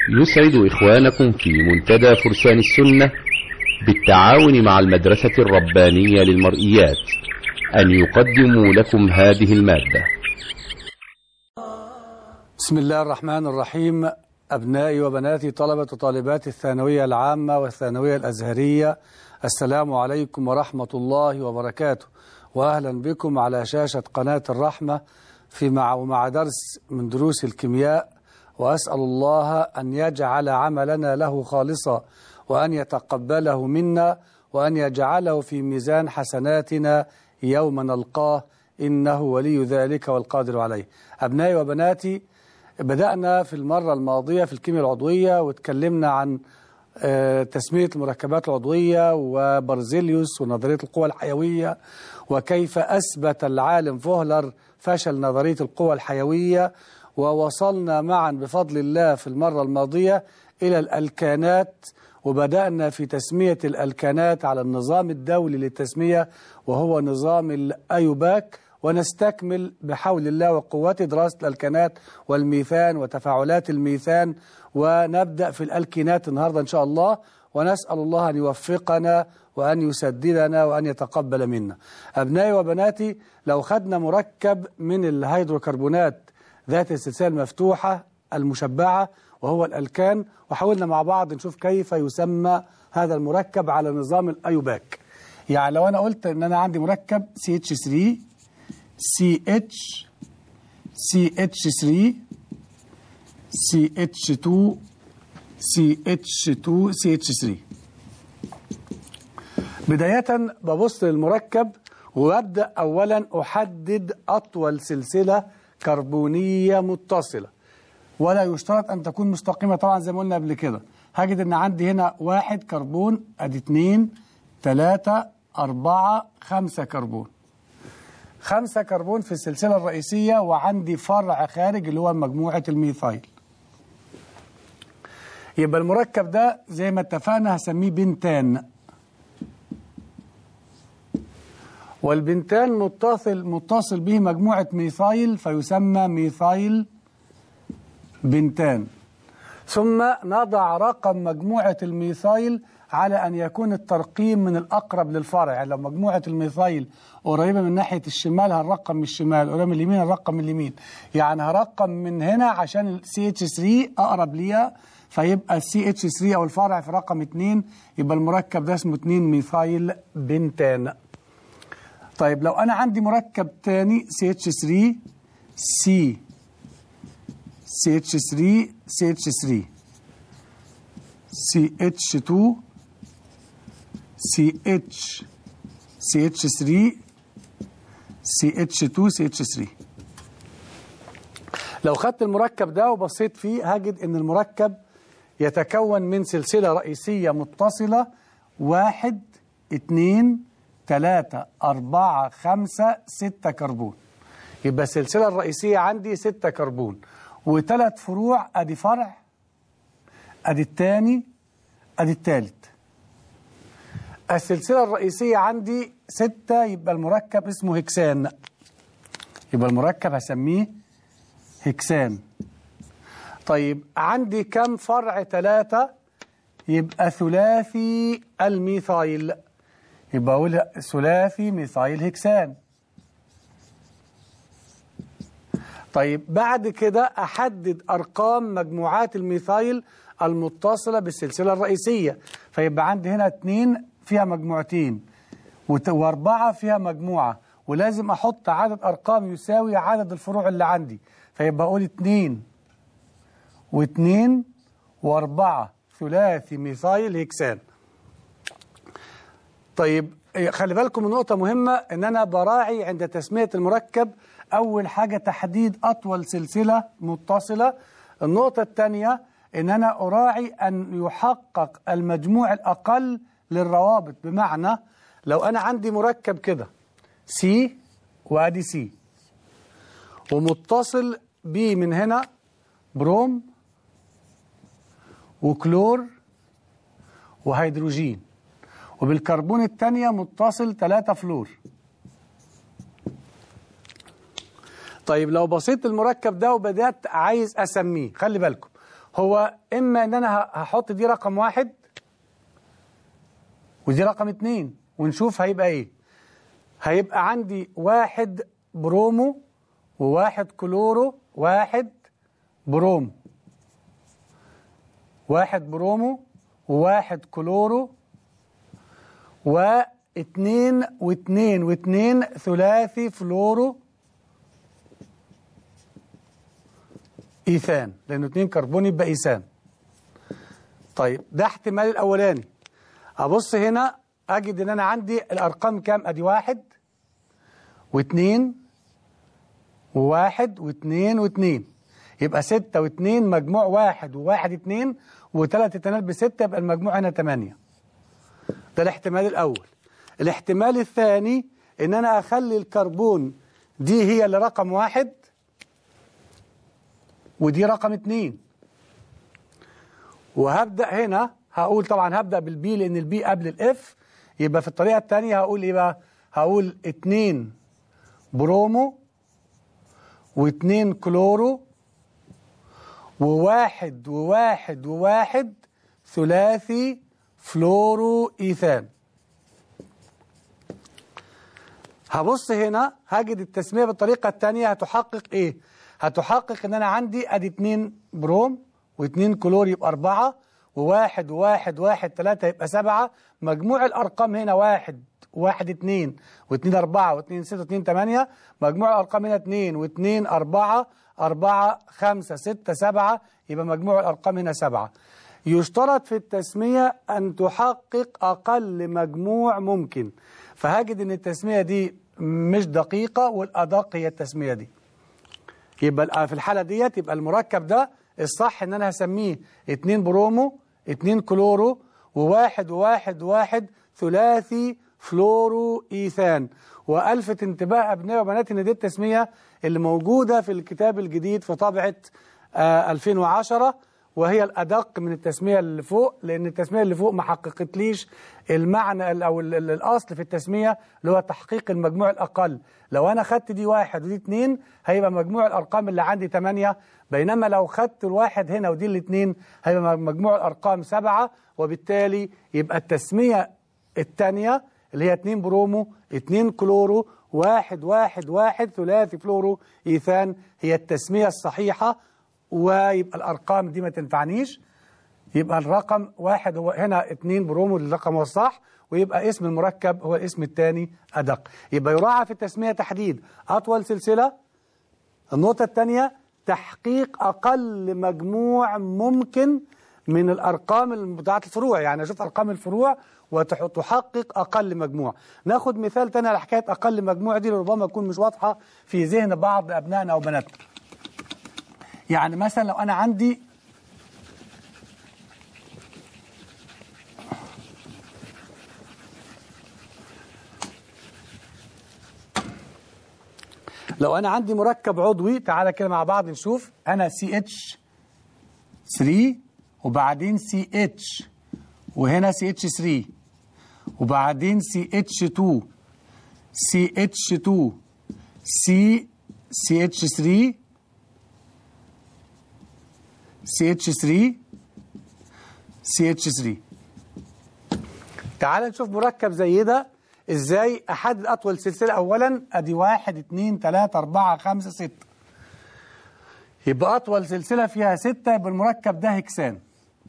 يسعد إخوانكم في منتدى فرسان السنة بالتعاون مع المدرسة الربانية للمرئيات أن يقدموا لكم هذه المادة بسم الله الرحمن الرحيم أبنائي وبناتي طلبة وطالبات الثانوية العامة والثانوية الأزهرية السلام عليكم ورحمة الله وبركاته وأهلا بكم على شاشة قناة الرحمة في مع ومع درس من دروس الكيمياء وأسأل الله أن يجعل عملنا له خالصا وأن يتقبله منا وأن يجعله في ميزان حسناتنا يوم نلقاه إنه ولي ذلك والقادر عليه أبنائي وبناتي بدأنا في المرة الماضية في الكيمياء العضوية واتكلمنا عن تسمية المركبات العضوية وبرزيليوس ونظرية القوى الحيوية وكيف أثبت العالم فوهلر فشل نظرية القوى الحيوية ووصلنا معا بفضل الله في المرة الماضية إلى الألكانات وبدأنا في تسمية الألكانات على النظام الدولي للتسمية وهو نظام الأيوباك ونستكمل بحول الله وقوته دراسة الألكانات والميثان وتفاعلات الميثان ونبدأ في الألكينات النهاردة إن شاء الله ونسأل الله أن يوفقنا وأن يسددنا وأن يتقبل منا أبنائي وبناتي لو خدنا مركب من الهيدروكربونات ذات السلسلة المفتوحة المشبعة وهو الألكان وحاولنا مع بعض نشوف كيف يسمى هذا المركب على نظام الأيوباك يعني لو أنا قلت أن أنا عندي مركب CH3 CH CH3 CH2 CH2 CH3 بداية ببص للمركب وابدأ أولا أحدد أطول سلسلة كربونية متصلة ولا يشترط أن تكون مستقيمة طبعا زي ما قلنا قبل كده هجد أن عندي هنا واحد كربون أدي اتنين تلاتة أربعة خمسة كربون خمسة كربون في السلسلة الرئيسية وعندي فرع خارج اللي هو مجموعة الميثايل يبقى المركب ده زي ما اتفقنا هسميه بنتان والبنتان متصل متصل به مجموعة ميثايل فيسمى ميثايل بنتان ثم نضع رقم مجموعة الميثايل على أن يكون الترقيم من الأقرب للفرع يعني لو مجموعة الميثايل قريبة من ناحية الشمال هنرقم من الشمال قريبة من اليمين هنرقم من اليمين يعني هرقم من هنا عشان ال CH3 أقرب ليها فيبقى ال CH3 أو الفرع في رقم 2 يبقى المركب ده اسمه 2 ميثايل بنتان طيب لو أنا عندي مركب تاني CH3 C CH3 CH3 CH2 CH CH3 CH2 CH3 لو خدت المركب ده وبصيت فيه هجد ان المركب يتكون من سلسلة رئيسية متصلة واحد اتنين تلاتة أربعة خمسة ستة كربون يبقى السلسلة الرئيسية عندي ستة كربون وثلاث فروع ادي فرع ادي الثاني ادي الثالث السلسلة الرئيسية عندي ستة يبقى المركب اسمه هكسان يبقى المركب هسميه هكسان طيب عندي كم فرع ثلاثة يبقى ثلاثي الميثايل يبقى أقول ثلاثي ميثايل هكسان طيب بعد كده أحدد أرقام مجموعات الميثايل المتصلة بالسلسلة الرئيسية فيبقى عندي هنا اتنين فيها مجموعتين وأربعة فيها مجموعة ولازم أحط عدد أرقام يساوي عدد الفروع اللي عندي فيبقى أقول اتنين واتنين وأربعة ثلاثي ميثايل هكسان طيب خلي بالكم من نقطة مهمة إن أنا براعي عند تسمية المركب أول حاجة تحديد أطول سلسلة متصلة النقطة الثانية إن أنا أراعي أن يحقق المجموع الأقل للروابط بمعنى لو أنا عندي مركب كده سي وأدي سي ومتصل بيه من هنا بروم وكلور وهيدروجين وبالكربون الثانية متصل 3 فلور طيب لو بصيت المركب ده وبدأت عايز أسميه خلي بالكم هو إما إن أنا ه- هحط دي رقم واحد ودي رقم اتنين ونشوف هيبقى إيه هيبقى عندي واحد برومو وواحد كلورو واحد برومو واحد برومو وواحد كلورو واثنين واثنين واثنين ثلاثي فلورو ايثان لانه اثنين كربون يبقى ايثان طيب ده احتمال الاولاني ابص هنا اجد ان انا عندي الارقام كام ادي واحد واثنين وواحد واثنين واثنين يبقى ستة واثنين مجموع واحد وواحد اثنين وثلاث اتنال بستة يبقى المجموع هنا تمانية ده الاحتمال الأول الاحتمال الثاني إن أنا أخلي الكربون دي هي اللي رقم واحد ودي رقم اتنين وهبدأ هنا هقول طبعا هبدأ بالبي لأن البي قبل الاف يبقى في الطريقة الثانية هقول إيه بقى؟ هقول اتنين برومو واتنين كلورو وواحد وواحد وواحد ثلاثي فلورو إيثان هبص هنا هجد التسمية بالطريقة الثانية هتحقق إيه؟ هتحقق إن أنا عندي أدي اتنين بروم واتنين كلور يبقى أربعة وواحد وواحد واحد ثلاثة يبقى سبعة مجموع الأرقام هنا واحد واحد اتنين واتنين أربعة واتنين ستة واتنين تمانية مجموع الأرقام هنا اتنين واتنين أربعة أربعة خمسة ستة سبعة يبقى مجموع الأرقام هنا سبعة يشترط في التسمية أن تحقق أقل مجموع ممكن فهجد أن التسمية دي مش دقيقة والأدق هي التسمية دي يبقى في الحالة ديت يبقى المركب ده الصح ان انا هسميه اتنين برومو اتنين كلورو وواحد وواحد وواحد ثلاثي فلورو ايثان والفت انتباه ابنائي وبناتي ان دي التسميه اللي موجوده في الكتاب الجديد في طابعه آه 2010 وهي الادق من التسميه اللي فوق لان التسميه اللي فوق ما حققتليش المعنى ال- او ال- ال- الاصل في التسميه اللي هو تحقيق المجموع الاقل لو انا خدت دي واحد ودي اتنين هيبقى مجموع الارقام اللي عندي تمانية بينما لو خدت الواحد هنا ودي الاثنين هيبقى مجموع الارقام سبعة وبالتالي يبقى التسميه الثانيه اللي هي 2 برومو 2 كلورو واحد واحد واحد ثلاثي فلورو ايثان هي التسميه الصحيحه ويبقى الارقام دي ما تنفعنيش يبقى الرقم واحد هو هنا اتنين برومو الرقم هو الصح ويبقى اسم المركب هو الاسم الثاني أدق يبقى يراعى في التسمية تحديد أطول سلسلة النقطة الثانية تحقيق أقل مجموع ممكن من الأرقام بتاعت الفروع يعني أشوف أرقام الفروع وتحقق أقل مجموع ناخد مثال تاني على حكاية أقل مجموع دي ربما تكون مش واضحة في ذهن بعض أبنائنا أو بناتنا يعني مثلا لو أنا عندي لو انا عندي مركب عضوي تعالى كده مع بعض نشوف انا سي اتش 3 وبعدين سي اتش وهنا سي اتش 3 وبعدين سي اتش 2 سي اتش 2 سي سي اتش 3 سي اتش 3 سي اتش 3 تعال نشوف مركب زي ده ازاي احدد اطول سلسله اولا ادي واحد اتنين تلاته اربعه خمسه سته يبقى اطول سلسله فيها سته يبقى المركب ده هكسان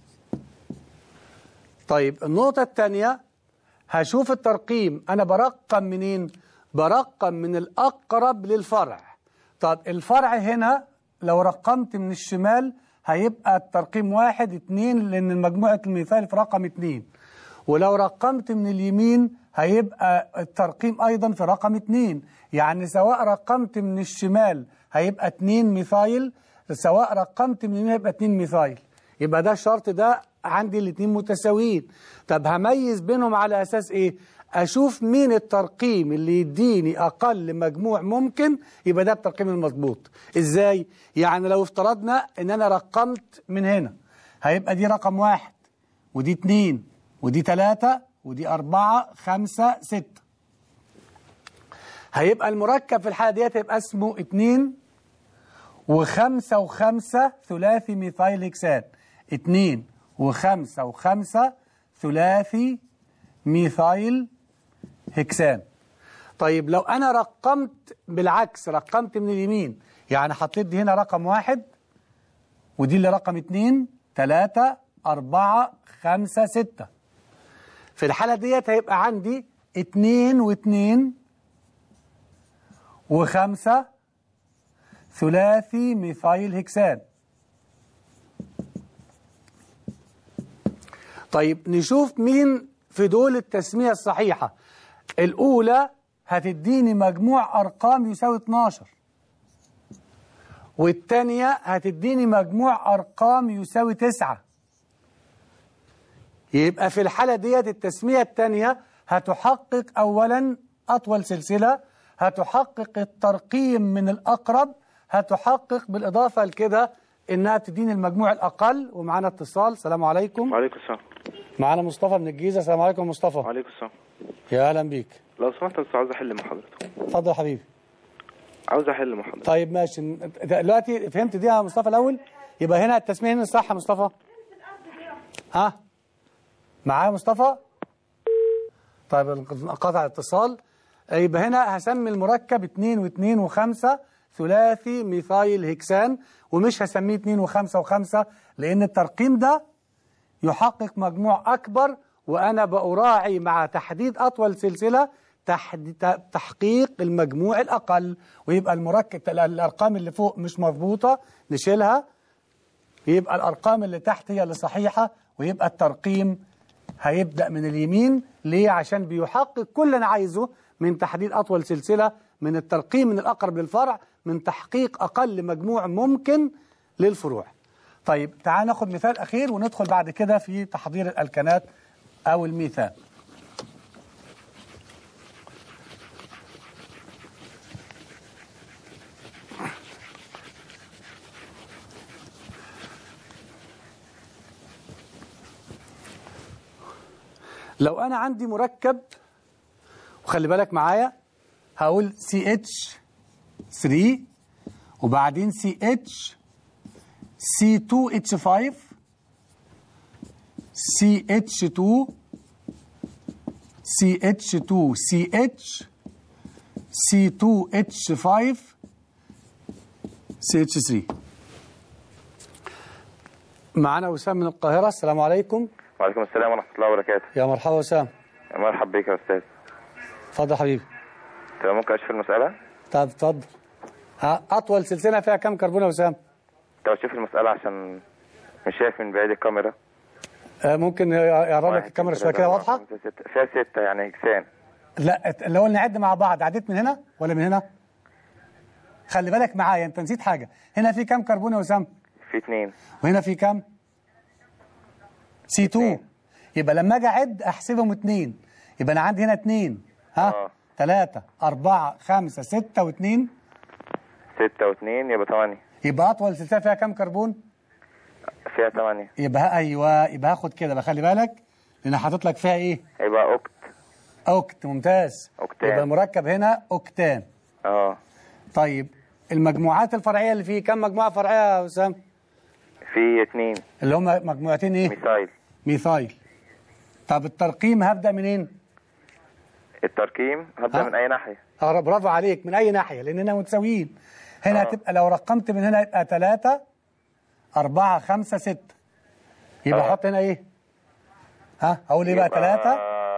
طيب النقطه الثانيه هشوف الترقيم انا برقم منين برقم من الاقرب للفرع طب الفرع هنا لو رقمت من الشمال هيبقى الترقيم واحد اتنين لان مجموعه المثال في رقم اتنين ولو رقمت من اليمين هيبقى الترقيم أيضا في رقم اتنين يعني سواء رقمت من الشمال هيبقى اتنين ميثايل سواء رقمت من اليمين هيبقى اتنين ميثايل يبقى ده الشرط ده عندي الاتنين متساويين طب هميز بينهم على أساس إيه أشوف مين الترقيم اللي يديني أقل مجموع ممكن يبقى ده الترقيم المظبوط إزاي؟ يعني لو افترضنا إن أنا رقمت من هنا هيبقى دي رقم واحد ودي اتنين ودي تلاتة ودي أربعة خمسة ستة هيبقى المركب في الحالة ديت هيبقى اسمه اتنين وخمسة وخمسة ثلاثي ميثايل هكسان اتنين وخمسة وخمسة ثلاثي ميثايل هكسان طيب لو أنا رقمت بالعكس رقمت من اليمين يعني حطيت دي هنا رقم واحد ودي اللي رقم اتنين تلاتة أربعة خمسة ستة في الحالة ديت هيبقى عندي اتنين واتنين وخمسة ثلاثي ميثايل هكسان طيب نشوف مين في دول التسمية الصحيحة الأولى هتديني مجموع أرقام يساوي 12 والتانية هتديني مجموع أرقام يساوي 9 يبقى في الحالة ديت التسمية التانية هتحقق أولا أطول سلسلة هتحقق الترقيم من الأقرب هتحقق بالإضافة لكده إنها تديني المجموع الأقل ومعانا اتصال السلام عليكم وعليكم السلام معانا مصطفى من الجيزة السلام عليكم مصطفى وعليكم السلام يا أهلا بيك لو سمحت بس عاوز احل مع حضرتك اتفضل يا حبيبي عاوز احل مع حضرتك طيب ماشي دلوقتي فهمت دي يا مصطفى الأول يبقى هنا التسمية هنا صح يا مصطفى ها معايا مصطفى طيب قطع الاتصال يبقى هنا هسمي المركب 2 و2 و5 ثلاثي ميثايل هكسان ومش هسميه 2 و5 و5 لأن الترقيم ده يحقق مجموع أكبر وأنا بأراعي مع تحديد أطول سلسلة تحد- تحقيق المجموع الأقل ويبقى المركب الأرقام اللي فوق مش مضبوطة نشيلها يبقى الأرقام اللي تحت هي اللي صحيحة ويبقى الترقيم هيبدأ من اليمين ليه عشان بيحقق كل اللي أنا عايزه من تحديد أطول سلسلة من الترقيم من الأقرب للفرع من تحقيق أقل مجموع ممكن للفروع طيب تعال ناخد مثال أخير وندخل بعد كده في تحضير الألكنات أو الميثاق لو أنا عندي مركب وخلي بالك معايا هقول CH3 وبعدين CH C2H5 CH2 CH2 CH C2H5 CH3 معنا وسام من القاهرة السلام عليكم وعليكم السلام ورحمة الله وبركاته يا مرحبا وسام مرحبا بك يا أستاذ اتفضل حبيبي طب ممكن أشوف المسألة؟ طب اتفضل ها، أطول سلسلة فيها كم كربون يا وسام؟ طب أشوف المسألة عشان مش شايف من بعيد الكاميرا آه، ممكن يقرب لك واحد، الكاميرا اتنين، شوية كده تلاتة، واضحة؟ أربعة، خمسة، ستة. فيها ستة يعني هكسان لا اللي هو نعد مع بعض عديت من هنا ولا من هنا؟ خلي بالك معايا أنت نسيت حاجة هنا في كم كربون يا وسام؟ في اتنين وهنا في كم؟ سي 2 يبقى لما أجي أعد أحسبهم اتنين يبقى أنا عندي هنا اتنين ها؟ آه. ثلاثة أربعة خمسة ستة واثنين ستة واتنين يبقى تمانية يبقى أطول سلسلة فيها كم كربون؟ فيها تمانية يبقى ايوه يبقى هاخد كده بقى خلي بالك لان حاطط لك فيها ايه يبقى أوكت اوكت ممتاز أوكتان. يبقى المركب هنا اوكتان اه طيب المجموعات الفرعيه اللي فيه كم مجموعه فرعيه يا وسام في اتنين اللي هم مجموعتين ايه ميثايل ميثايل طب الترقيم هبدا منين التركيم هبدأ ها؟ من أي ناحية اه برافو عليك من اي ناحيه لاننا متساويين هنا آه. هتبقى لو رقمت من هنا يبقى 3 4 5 6 يبقى آه. احط هنا ايه ها اقول ايه بقى 3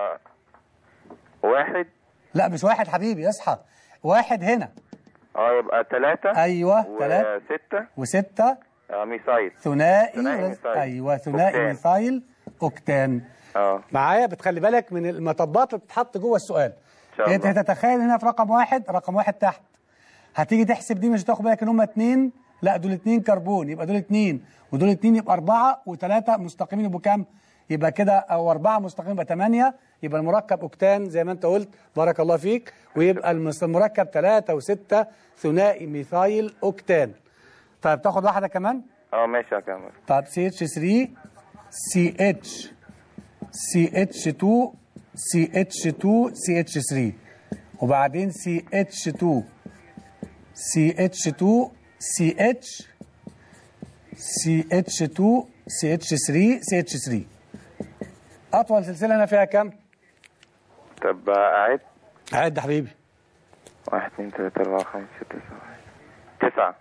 واحد لا مش واحد حبيبي اصحى واحد هنا اه يبقى تلاتة ايوه ثلاثة وستة وستة آه ميثايل ثنائي ثنائي وز- ميثايل. ايوه ثنائي أوكتان. ميثايل اوكتان اه معايا بتخلي بالك من المطبات اللي بتتحط جوه السؤال شاء انت الله. هتتخيل هنا في رقم واحد رقم واحد تحت هتيجي تحسب دي مش هتاخد بالك ان هم اتنين لا دول اتنين كربون يبقى دول اتنين ودول اتنين يبقى اربعه وثلاثه مستقيمين يبقوا كام؟ يبقى كده او اربعه مستقيمين يبقى ثمانيه يبقى المركب اوكتان زي ما انت قلت بارك الله فيك ويبقى المس- المركب ثلاثه وسته ثنائي ميثايل اوكتان طيب تاخد واحده كمان؟ اه ماشي هكمل طب CH3 CH CH2 CH2 CH3 وبعدين CH2 CH2 CH CH2 سي اتش 3 سي اتش 3 اطول سلسله هنا فيها كام طب أعد عد يا حبيبي واحد اتنين تلاتة أربعة خمسة ستة سبعة تسعة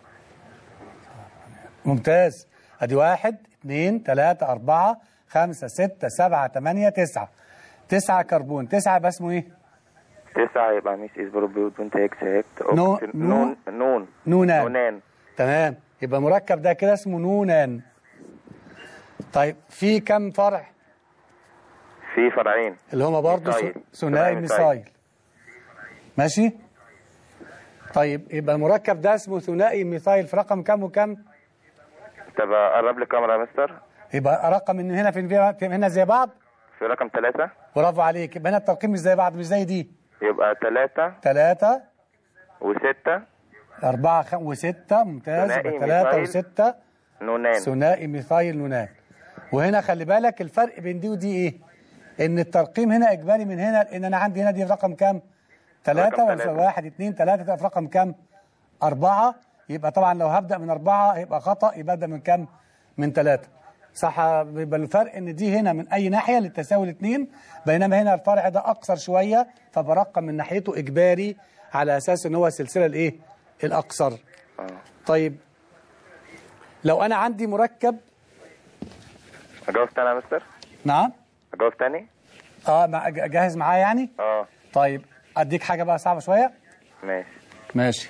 ممتاز ادي واحد اثنين ثلاثة أربعة خمسة ستة سبعة ثمانية تسعة تسعة كربون تسعة يبقى اسمه ايه؟ تسعة يبقى ميس إس بروبيوت بنت إكس هكت نو- أوكسين- نو- نون نون نونان نونان تمام يبقى مركب ده كده اسمه نونان طيب في كم فرع في فرعين اللي هما برضه ميثايل. ث- ثنائي ثنائي ميثايل ماشي طيب يبقى المركب ده اسمه ثنائي ميثايل في رقم كم وكم طب قرب لي الكاميرا يا مستر يبقى رقم من هنا فين في هنا زي بعض في رقم ثلاثة برافو عليك يبقى هنا الترقيم مش زي بعض مش زي دي يبقى ثلاثة ثلاثة وستة أربعة خم... وستة ممتاز ثنائي يبقى ثلاثة ميثايل. وستة نونان ثنائي ميثايل نونان وهنا خلي بالك الفرق بين دي ودي ايه؟ ان الترقيم هنا اجباري من هنا لان انا عندي هنا دي في رقم كام؟ ثلاثة رقم ولا ثلاثة. واحد اثنين ثلاثة تبقى في رقم كام؟ أربعة يبقى طبعا لو هبدأ من أربعة هيبقى خطأ يبقى أبدأ من كام؟ من ثلاثة صح يبقى الفرق ان دي هنا من اي ناحيه للتساوي الاثنين بينما هنا الفرع ده اقصر شويه فبرقم من ناحيته اجباري على اساس ان هو السلسله الايه؟ الاقصر. اه طيب لو انا عندي مركب أجاوب تاني يا مستر نعم أجاوب تاني اه مع- ج- جاهز معايا يعني اه طيب اديك حاجه بقى صعبه شويه ماشي ماشي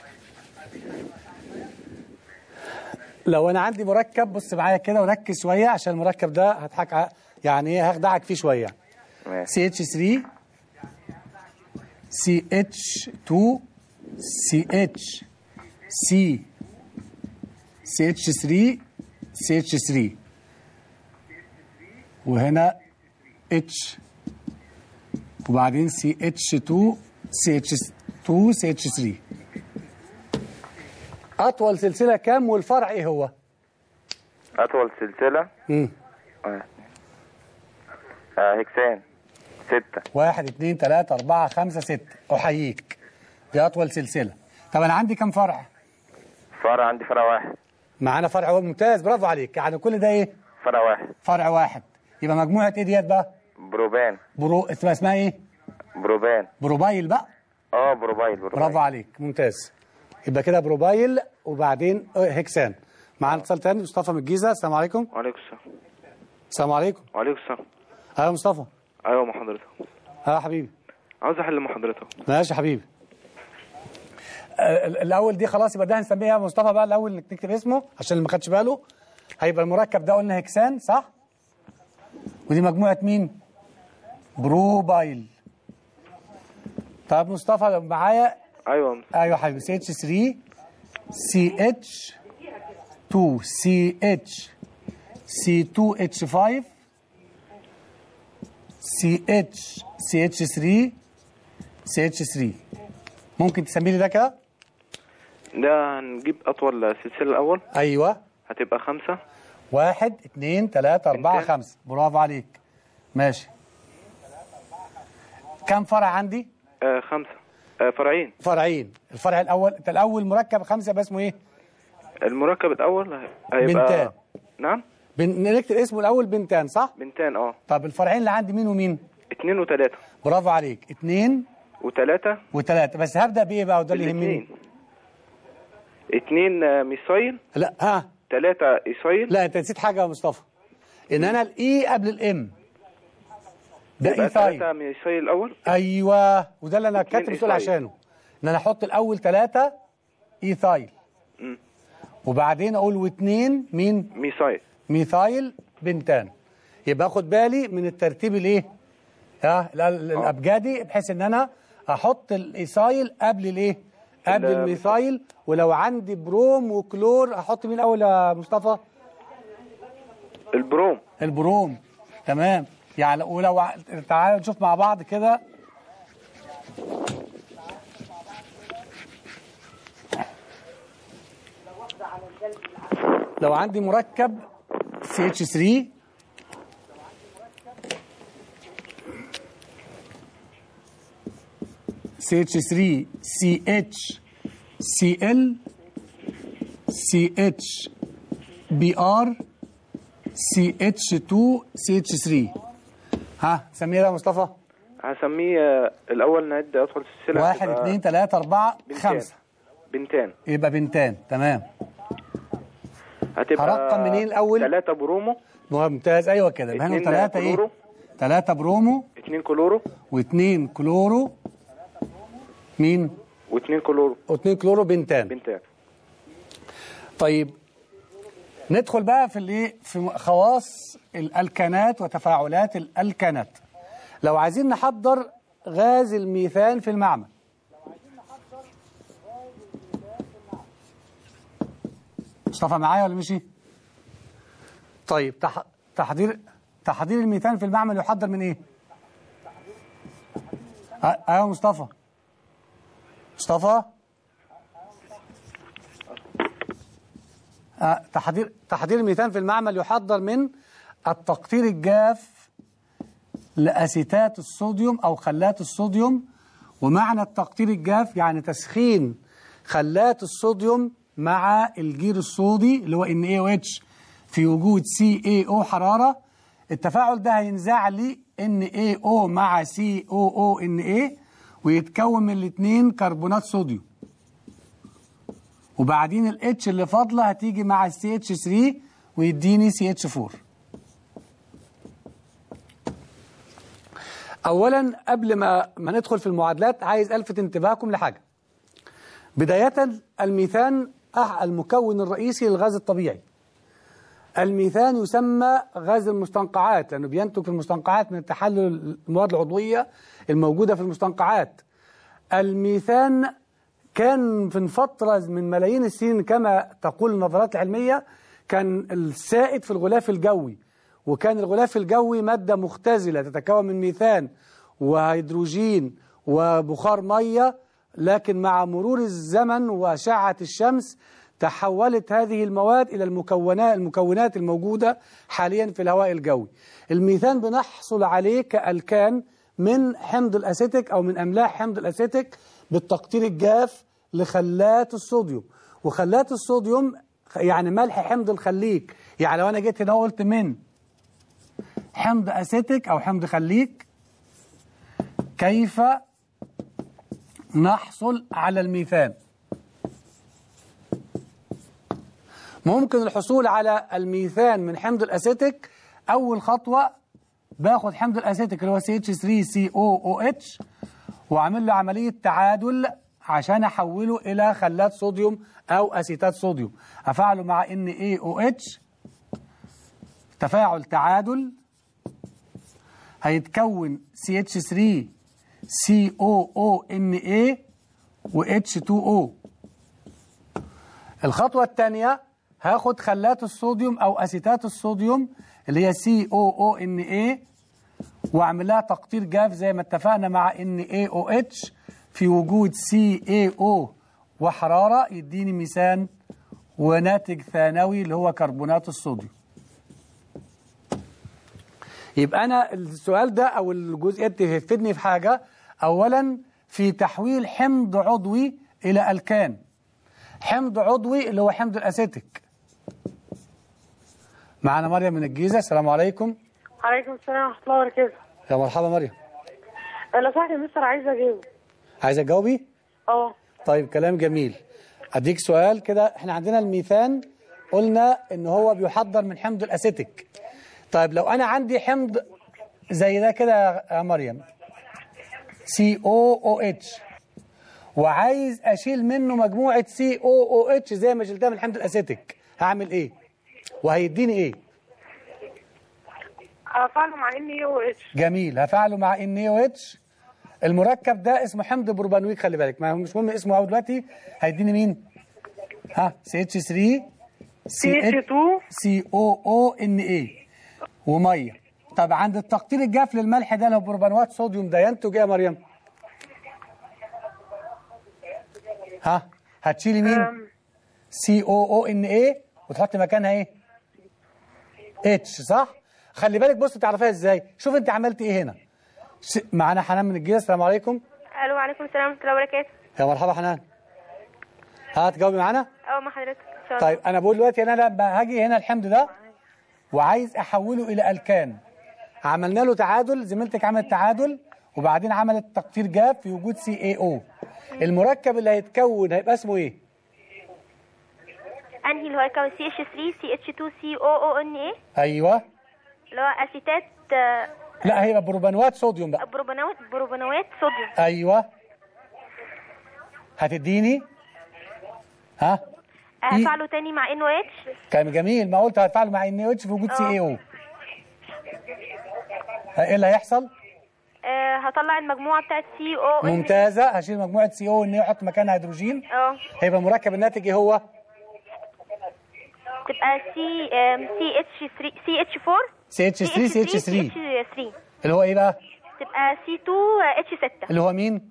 لو انا عندي مركب بص معايا كده وركز شويه عشان المركب ده هضحك ع- يعني ايه هخدعك فيه شويه ماشي سي اتش 3 سي اتش 2 سي اتش سي سي اتش 3 سي اتش 3 وهنا اتش وبعدين سي اتش 2 سي اتش 2 سي اتش 3 اطول سلسله كام والفرع ايه هو؟ أطول سلسلة امم واحد. آه هكسان ستة واحد اثنين ثلاثة أربعة خمسة ستة أحييك دي أطول سلسلة طب أنا عندي كم فرع؟ فرع عندي فرع واحد معانا فرع واحد ممتاز برافو عليك يعني كل ده إيه؟ فرع واحد فرع واحد يبقى مجموعة إيه ديت بقى؟ بروبان برو اسمها اسمها إيه؟ بروبان بروبايل بقى اه بروبايل بروبايل برافو عليك ممتاز يبقى كده بروبايل وبعدين آه، هكسان معانا اتصال تاني مصطفى من الجيزة السلام عليكم وعليكم السلام السلام عليكم وعليكم السلام أيوة مصطفى ايوه مع حضرتك ها حبيبي عاوز احل مع حضرتك ماشي يا حبيبي آه، ال- الاول دي خلاص يبقى ده هنسميها مصطفى بقى الاول انك تكتب اسمه عشان اللي ما خدش باله هيبقى المركب ده قلنا هكسان صح ودي مجموعه مين بروبايل طب مصطفى لو معايا ايوه ايوه يا حبيبي سي اتش 3 سي اتش 2 سي اتش سي 2 اتش 5 سي اتش سي اتش 3 سي اتش 3 ممكن تسمي لي ده كده ده هنجيب اطول سلسله الاول ايوه هتبقى خمسة واحد اثنين ثلاثة أربعة انتهى. خمسة برافو عليك ماشي كم فرع عندي؟ آه خمسة آه فرعين فرعين الفرع الأول أنت الأول مركب خمسة يبقى اسمه إيه؟ المركب الاول هيبقى بنتان. نعم بن... نكتب اسمه الأول بنتان صح؟ بنتان اه طب الفرعين اللي عندي مين ومين؟ اتنين وتلاتة برافو عليك اثنين وتلاتة وثلاثة بس هبدأ بإيه بقى وده اللي الاتنين يهمني؟ اتنين آه، ميثايل لا ها تلاتة ايثايل لا أنت نسيت حاجة يا مصطفى إن أنا الإي قبل الإم ده يبقى إيثايل تلاتة ميثايل الاول ايوه وده اللي انا اتنين كاتب السؤال إيثايل. عشانه ان انا احط الاول ثلاثة ايثايل مم. وبعدين اقول واثنين مين ميثايل ميثايل بنتان يبقى اخد بالي من الترتيب الايه ها ال- ال- الابجدي بحيث ان انا احط الايثايل قبل الايه قبل ال- الميثايل ولو عندي بروم وكلور احط مين الاول يا مصطفى البروم البروم تمام يعني ولو ع- تعالوا نشوف مع بعض كده لو عندي مركب سي اتش 3 سي اتش 3 سي اتش سي ال سي اتش بي ار سي اتش 2 سي اتش 3 ها سميها يا مصطفى هسميه آه، الاول نعد اطول سلسله واحد هتبقى اثنين ثلاثة أربعة بنتان. خمسة بنتان يبقى بنتان تمام هتبقى هرقم منين الأول؟ ثلاثة برومو ممتاز أيوه كده يبقى هنا اتنين ثلاثة إيه؟ كلورو. ثلاثة برومو اتنين كلورو واثنين كلورو مين؟ واتنين كلورو واثنين كلورو بنتان بنتان طيب ندخل بقى في الايه في خواص الالكانات وتفاعلات الالكانات لو عايزين نحضر غاز الميثان في المعمل مصطفى معايا ولا مشي طيب تح... تحضير تحضير الميثان في المعمل يحضر من ايه أ- ايوه مصطفى مصطفى آه، تحضير تحضير الميثان في المعمل يحضر من التقطير الجاف لأسيتات الصوديوم أو خلات الصوديوم ومعنى التقطير الجاف يعني تسخين خلات الصوديوم مع الجير الصودي اللي هو NaOH في وجود CaO حرارة التفاعل ده هينزع لي NaO مع COONA ويتكون من الاثنين كربونات صوديوم وبعدين الاتش اللي فاضله هتيجي مع السي اتش 3 ويديني سي اتش 4 اولا قبل ما ما ندخل في المعادلات عايز الفت انتباهكم لحاجه بدايه الميثان أح- المكون الرئيسي للغاز الطبيعي الميثان يسمى غاز المستنقعات لانه بينتج في المستنقعات من تحلل المواد العضويه الموجوده في المستنقعات الميثان كان في فترة من ملايين السنين كما تقول النظريات العلمية كان السائد في الغلاف الجوي وكان الغلاف الجوي مادة مختزلة تتكون من ميثان وهيدروجين وبخار مية لكن مع مرور الزمن وأشعة الشمس تحولت هذه المواد إلى المكونات المكونات الموجودة حاليا في الهواء الجوي الميثان بنحصل عليه كألكان من حمض الأسيتيك أو من أملاح حمض الأسيتيك بالتقطير الجاف لخلات الصوديوم وخلات الصوديوم يعني ملح حمض الخليك يعني لو أنا جيت هنا وقلت من حمض أسيتيك أو حمض خليك كيف نحصل على الميثان ممكن الحصول على الميثان من حمض الأسيتيك أول خطوة باخد حمض الأسيتيك اللي هو CH3COOH وأعمل له عملية تعادل عشان أحوله إلى خلات صوديوم أو أسيتات صوديوم أفعله مع NaOH تفاعل تعادل هيتكون CH3 COONA و H2O الخطوة الثانية هاخد خلات الصوديوم أو أسيتات الصوديوم اللي هي COONA واعمل لها تقطير جاف زي ما اتفقنا مع NaOH في وجود CaO وحرارة يديني ميثان وناتج ثانوي اللي هو كربونات الصوديوم يبقى أنا السؤال ده أو الجزئية دي تفيدني في حاجة أولا في تحويل حمض عضوي إلى ألكان حمض عضوي اللي هو حمض الأسيتيك معنا مريم من الجيزة السلام عليكم عليكم السلام ورحمة الله وبركاته يا مرحبا مريم لو سمحت يا مستر عايزة أجاوب عايزة تجاوبي؟ اه طيب كلام جميل أديك سؤال كده احنا عندنا الميثان قلنا إن هو بيحضر من حمض الأسيتيك طيب لو أنا عندي حمض زي ده كده يا مريم COOH وعايز أشيل منه مجموعة COOH زي ما شلتها من حمض الأسيتيك هعمل إيه؟ وهيديني إيه؟ أفعله مع إن يو اتش جميل هفعله مع NaOH المركب ده اسمه حمض بروبانويك خلي بالك ما هو مش مهم اسمه اهو دلوقتي هيديني مين ها CH3 CH2 COONA وميه طب عند التقطير الجاف للملح ده لو بروبانوات صوديوم ده ينتج ايه يا مريم ها هتشيلي مين COONA وتحطي مكانها ايه اتش صح خلي بالك بص تعرفيها ازاي شوف انت عملت ايه هنا س- معانا حنان من الجيزه السلام عليكم الو وعليكم السلام ورحمه الله وبركاته يا مرحبا حنان هتجاوبي معانا اه مع حضرتك ان شاء الله طيب انا بقول دلوقتي انا لما هاجي هنا الحمض ده وعايز احوله الى الكان عملنا له تعادل زميلتك عملت تعادل وبعدين عملت تقطير جاف في وجود سي اي او المركب اللي هيتكون هيبقى اسمه ايه انهي اللي هو يكون سي اتش 3 سي اتش 2 سي او او ان اي ايوه اللي هو اسيتات آه، لا هيبقى بروبانوات صوديوم بقى بروبانوات بروبانوات صوديوم ايوه هتديني ها هفعله تاني مع ان او اتش كان جميل ما قلت هتفعله مع ان اتش في وجود سي اي او ايه اللي هيحصل هطلع المجموعه بتاعت سي او ممتازه هشيل مجموعه سي او ان احط مكانها هيدروجين اه هيبقى المركب الناتج ايه هو تبقى سي سي اتش 3 سي اتش 4 سي اتش 3 سي اتش 3 سي اتش 3 اللي هو ايه بقى تبقى سي 2 اتش 6 اللي هو مين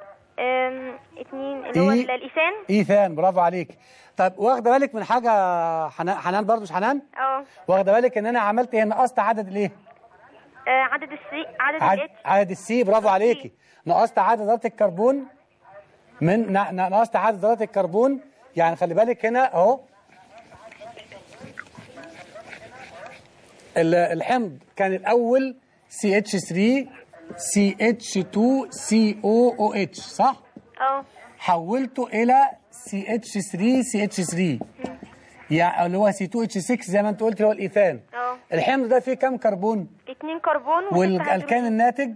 اتنين اللي هو إيه؟ الايثان ايثان برافو عليك طيب واخده بالك من حاجه حنان حنان برضه مش حنان اه واخده بالك ان انا عملت هنا نقصت عدد الايه آه، عدد السي عدد عدد, الاتش عدد السي برافو عليكي نقصت عدد ذرات الكربون من ن- ن- نقصت عدد ذرات الكربون يعني خلي بالك هنا اهو ال- الحمض كان الاول سي اتش 3 سي اتش 2 سي او او اتش صح اه حولته الى سي اتش 3 سي اتش 3 يعني اللي هو سي 2 اتش 6 زي ما انت قلت اللي هو الايثان اه الحمض ده فيه كام كربون اتنين كربون وستة والالكان هيدروجين. الناتج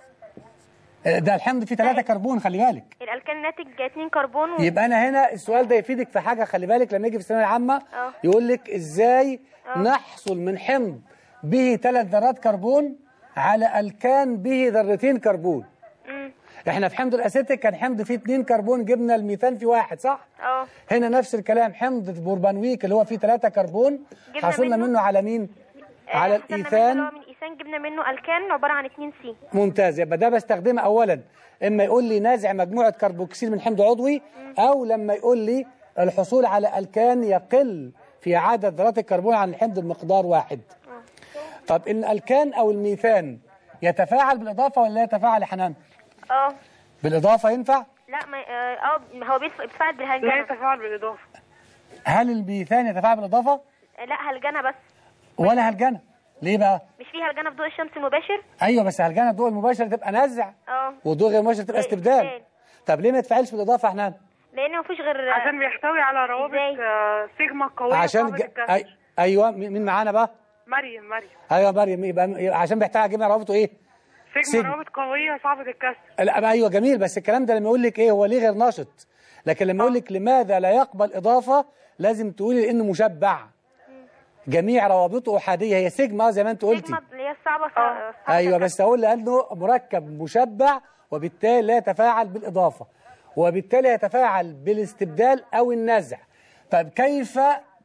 آه، ده الحمض فيه ثلاثة كربون خلي بالك الالكان الناتج اتنين كربون و... يبقى انا هنا السؤال ده يفيدك في حاجه خلي بالك لما يجي في الثانويه العامه اه. يقول لك ازاي نحصل من حمض به ثلاث ذرات كربون على الكان به ذرتين كربون مم. احنا في حمض الاسيتيك كان حمض فيه اثنين كربون جبنا الميثان فيه واحد صح اه هنا نفس الكلام حمض البوربانويك اللي هو فيه ثلاثة كربون جبنا حصلنا منه- منه على مين على آه، حسبنا منه اللي الايثان هو من ايثان جبنا منه الكان عباره عن 2 سي ممتاز يبقى ده بستخدمه اولا اما يقول لي نازع مجموعه كربوكسيل من حمض عضوي او لما يقول لي الحصول على الكان يقل في عدد ذرات الكربون عن الحمض بمقدار واحد طب ان الكان او الميثان يتفاعل بالاضافه ولا لا يتفاعل يا حنان اه بالاضافه ينفع لا ما اه آه، هو بيتف- بيتفاعل لا بالهلجنه يتفاعل بالإضافة هل الميثان يتفاعل بالاضافه آه، لا هلجنه بس ولا هلجنه ليه بقى مش في هلجنه في ضوء الشمس المباشر ايوه بس هلجنه الضوء المباشر تبقى نزع اه والضوء غير المباشر تبقى استبدال استبدال. طب ليه ما يتفاعلش بالاضافه يا حنان لان مفيش غير عشان بيحتوي على روابط إزاي؟ آه، سيجما قوية عشان صعبة ج... الكسر. أي... ايوه مين مين معانا بقى مريم مريم ايوه مريم يبقى يبقى عشان بيحتاج جميع روابطه ايه سيجما سيجما. روابط قوية صعبة الكسر لا بقى ايوه جميل بس الكلام ده لما يقول لك ايه هو ليه غير نشط لكن لما يقول لك لماذا لا يقبل اضافه لازم تقولي لانه مشبع جميع روابطه احاديه هي سيجما زي ما انت قلتي سيجما اللي هي الصعبه صعبة ايوه بس اقول لانه مركب مشبع وبالتالي لا يتفاعل بالاضافه وبالتالي يتفاعل بالاستبدال او النزع طيب كيف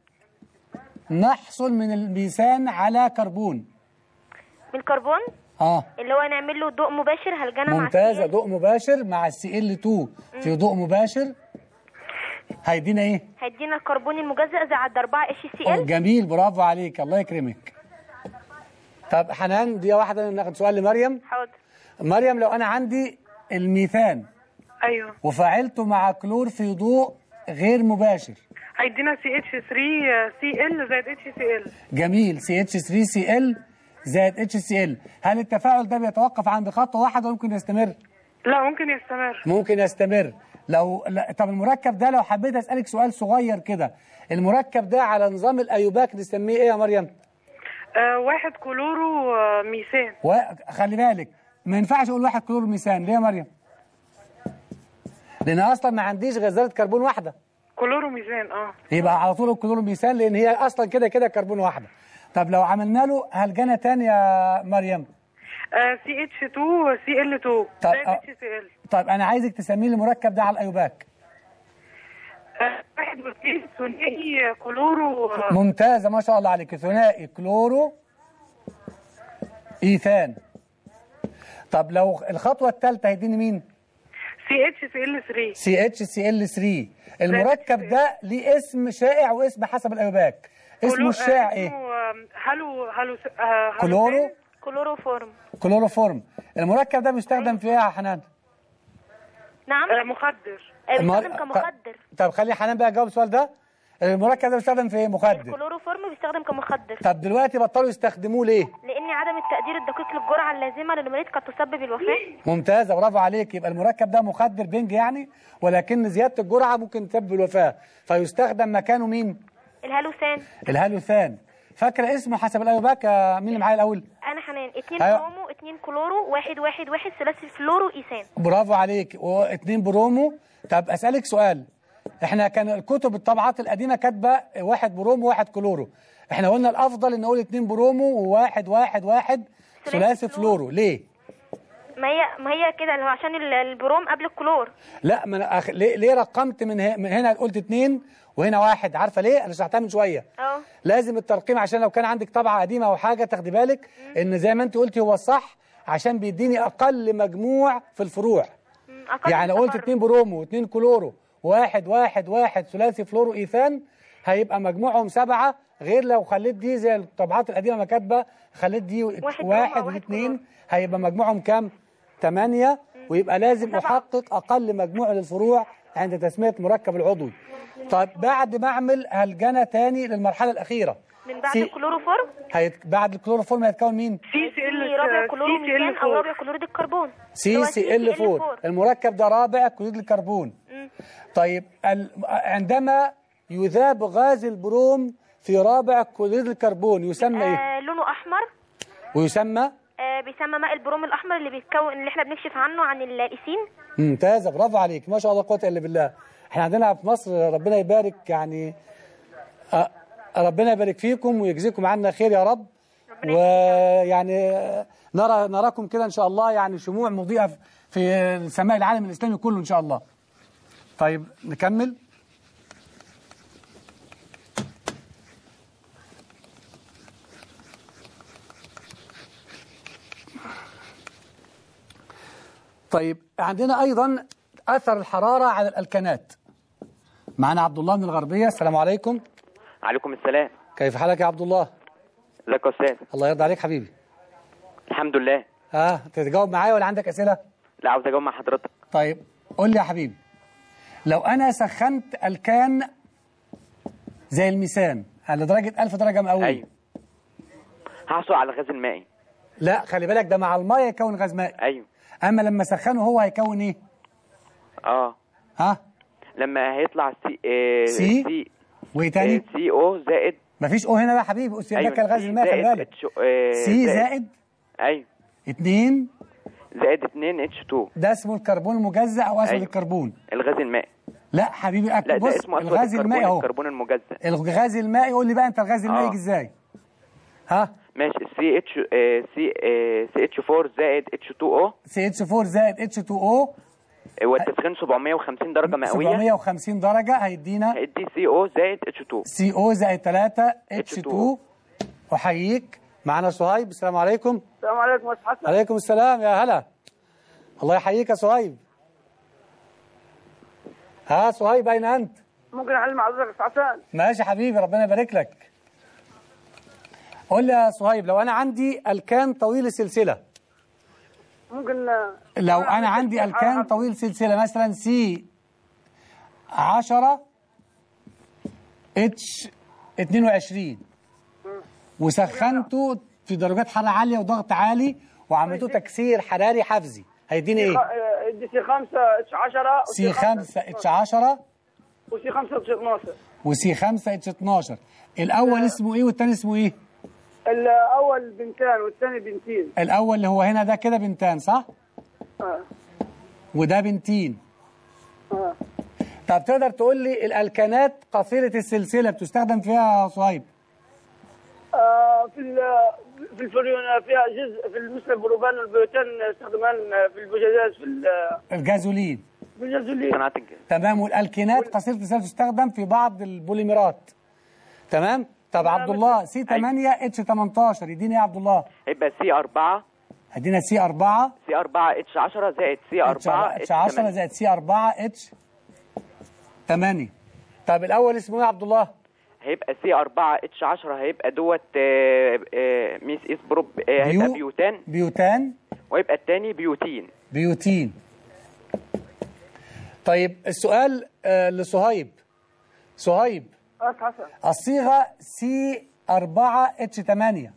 نحصل من الميثان على كربون من الكربون اه اللي هو نعمل له ضوء مباشر هلجنه مع ممتازه CL. ضوء مباشر مع السي ال 2 في ضوء مباشر هيدينا ايه هيدينا الكربون المجزأ زائد 4 اتش سي أوه، ال جميل برافو عليك الله يكرمك طب حنان دي واحده ناخد سؤال لمريم حاضر مريم لو انا عندي الميثان ايوه وفعلته مع كلور في ضوء غير مباشر هيدينا سي اتش 3 سي ال زائد اتش سي ال جميل سي اتش 3 سي ال زائد اتش سي ال هل التفاعل ده بيتوقف عند خطوه واحده وممكن يستمر لا ممكن يستمر ممكن يستمر لو لا طب المركب ده لو حبيت اسالك سؤال صغير كده المركب ده على نظام الايوباك نسميه ايه يا مريم آه واحد كلورو آه ميثان وخلي بالك ما ينفعش اقول واحد كلور ميثان ليه يا مريم لان اصلا ما عنديش غير ذره كربون واحده كلورو ميثان اه يبقى على طول الكلور ميثان لان هي اصلا كده كده كربون واحده طب لو عملنا له هلجنه تانية يا مريم سي اتش 2 سي ال 2 طب، زائد آه. اتش سي ال طيب انا عايزك تسميه لي المركب ده على الايوباك واحد واثنين ثنائي كلورو آه، ممتازه ما شاء الله عليك ثنائي كلورو ايثان طب لو الخطوه الثالثه هيديني مين سي اتش سي ال 3 سي اتش سي ال 3 المركب ده ليه اسم شائع واسم حسب الايوباك اسمه كلو- الشائع آه، ايه اسمه، آه، هلو هلو آه، هلو كلورو كلوروفورم كلوروفورم المركب ده بيستخدم في ايه يا حنان نعم آه، مخدر آه، المر- بيستخدم كمخدر طب خلي حنان بقى جاوب السؤال ده المركب ده بيستخدم في ايه مخدر الكلوروفورم بيستخدم كمخدر طب دلوقتي بطلوا يستخدموه ليه لان عدم التقدير الدقيق للجرعه اللازمه للمريض قد تسبب الوفاه ممتازه برافو عليك يبقى المركب ده مخدر بنج يعني ولكن زياده الجرعه ممكن تسبب الوفاه فيستخدم مكانه مين الهالوسان الهالوثان فاكره اسمه حسب الايوباك يا مين اللي معايا الاول انا حنان اتنين أيوة. برومو اتنين كلورو واحد واحد واحد ثلاثي فلورو ايثان برافو عليك واتنين برومو طب اسالك سؤال احنا كان الكتب الطبعات القديمه كاتبه واحد برومو وواحد كلورو احنا قلنا الافضل ان نقول اتنين برومو وواحد واحد واحد ثلاثي ثلاثي فلورو. فلورو ليه ما هي ما هي كده اللي هو عشان ال- البروم قبل الكلور لا ما أنا أخ... ليه, ليه رقمت من, ه... من هنا قلت اتنين وهنا واحد عارفه ليه انا شرحتها من شويه اه لازم الترقيم عشان لو كان عندك طبعه قديمه او حاجه تاخدي بالك ان زي ما انت قلتي هو الصح عشان بيديني اقل مجموع في الفروع مم، أقل يعني قلت تفرق. اتنين برومو واتنين كلورو واحد واحد واحد ثلاثي فلورو ايثان هيبقى مجموعهم سبعة غير لو خليت دي زي الطبعات القديمة ما كاتبة خليت دي واحد واحد, برومو واحد أو واحد واثنين كلورو. هيبقى مجموعهم كام؟ ثمانية ويبقى لازم سبعة. أحقق أقل مجموع للفروع عند تسمية مركب العضوي طيب بعد ما أعمل هلجنة تاني للمرحلة الأخيرة من بعد سي- الكلوروفورم هيت... بعد الكلوروفورم هيتكون مين؟ سي سي ال رابع كلورو سي سي ميثان ال او 4 رابع كلوريد الكربون سي اللي هو سي ال 4 المركب ده رابع كلوريد الكربون طيب ال... عندما يذاب غاز البروم في رابع كلوريد الكربون يسمى ايه؟ آه لونه احمر ويسمى آه بيسمى ماء البروم الاحمر اللي بيتكون اللي احنا بنكشف عنه عن الايثين ممتازه برافو عليك ما شاء الله قوه الا بالله احنا عندنا في مصر ربنا يبارك يعني أ- ربنا يبارك فيكم ويجزيكم عنا خير يا رب ويعني نرى نراكم كده ان شاء الله يعني شموع مضيئه في سماء العالم الاسلامي كله ان شاء الله طيب نكمل طيب عندنا ايضا اثر الحراره على الالكانات معنا عبد الله من الغربيه السلام عليكم عليكم السلام كيف حالك يا عبد الله ازيك يا استاذ الله يرضى عليك حبيبي الحمد لله ها تتجاوب معايا ولا عندك اسئله لا عاوز اجاوب مع حضرتك طيب قول لي يا حبيبي لو انا سخنت الكان زي الميسان على درجه 1000 درجه مئويه ايوه هحصل على الغاز المائي لا خلي بالك ده مع الميه يكون غاز مائي ايوه اما لما سخنه هو هيكون ايه اه ها لما هيطلع سي آه سي؟ سي وايه تاني آه سي او زائد مفيش او هنا بقى يا حبيبي أس- ده كان غاز سي الماء خلي زائد بالك اتش- آه، سي زائد ايوه 2 زائد 2 اتش 2 ده اسمه الكربون المجزأ او اسود أيوة. الكربون الغاز المائي لا حبيبي لا أك... ده بص اسمه اسود الغاز الكربون المائي اهو الكربون المجزأ الغاز المائي قول لي بقى انت الغاز المائي آه. يجي ازاي ها ماشي سي اتش سي سي اتش 4 زائد اتش 2 او سي اتش 4 زائد اتش 2 او والتسخين 750 درجه مئويه 750 درجه هيدينا هيدي سي او زائد اتش 2 سي او زائد 3 اتش 2 2. احييك معنا صهيب السلام عليكم السلام عليكم استاذ حسن عليكم السلام يا هلا الله يحييك يا صهيب ها صهيب اين انت ممكن اعلم حضرتك استاذ حسن ماشي يا حبيبي ربنا يبارك لك قول لي يا صهيب لو انا عندي الكان طويل السلسله ممكن لو انا عندي الكان طويل سلسله مثلا سي 10 اتش 22 وسخنته في درجات حراره عاليه وضغط عالي وعملته تكسير حراري حفزي هيديني ايه؟ دي سي 5 اتش 10 سي 5 اتش 10 وسي 5 اتش 12 وسي 5 اتش 12 الاول اسمه ايه والثاني اسمه ايه؟ الاول بنتان والثاني بنتين الاول اللي هو هنا ده كده بنتان صح؟ اه وده بنتين اه طب تقدر تقول لي الالكانات قصيره السلسله بتستخدم فيها يا صهيب؟ آه، في ال- في الفريون فيها جزء في مثل البروبان والبيوتان استخدامان في البوجازات في ال- الجازولين في الجازولين صناعه الجاز تمام والالكينات قصيره السلسله تستخدم في بعض البوليمرات تمام طب عبد الله سي 8 اتش 18 يديني ايه يا عبد الله هيبقى سي 4 هدينا سي 4 سي 4 اتش 10 زائد سي 4 اتش 10 زائد سي 4 اتش 8 طب الاول اسمه ايه يا عبد الله هيبقى سي 4 اتش 10 هيبقى دوت آه، آه، ميس اس بروب آه، هيبقى بيو- بيوتان بيوتان ويبقى الثاني بيوتين بيوتين طيب السؤال آه لصهيب صهيب أس حسن الصيغة سي 4 اتش 8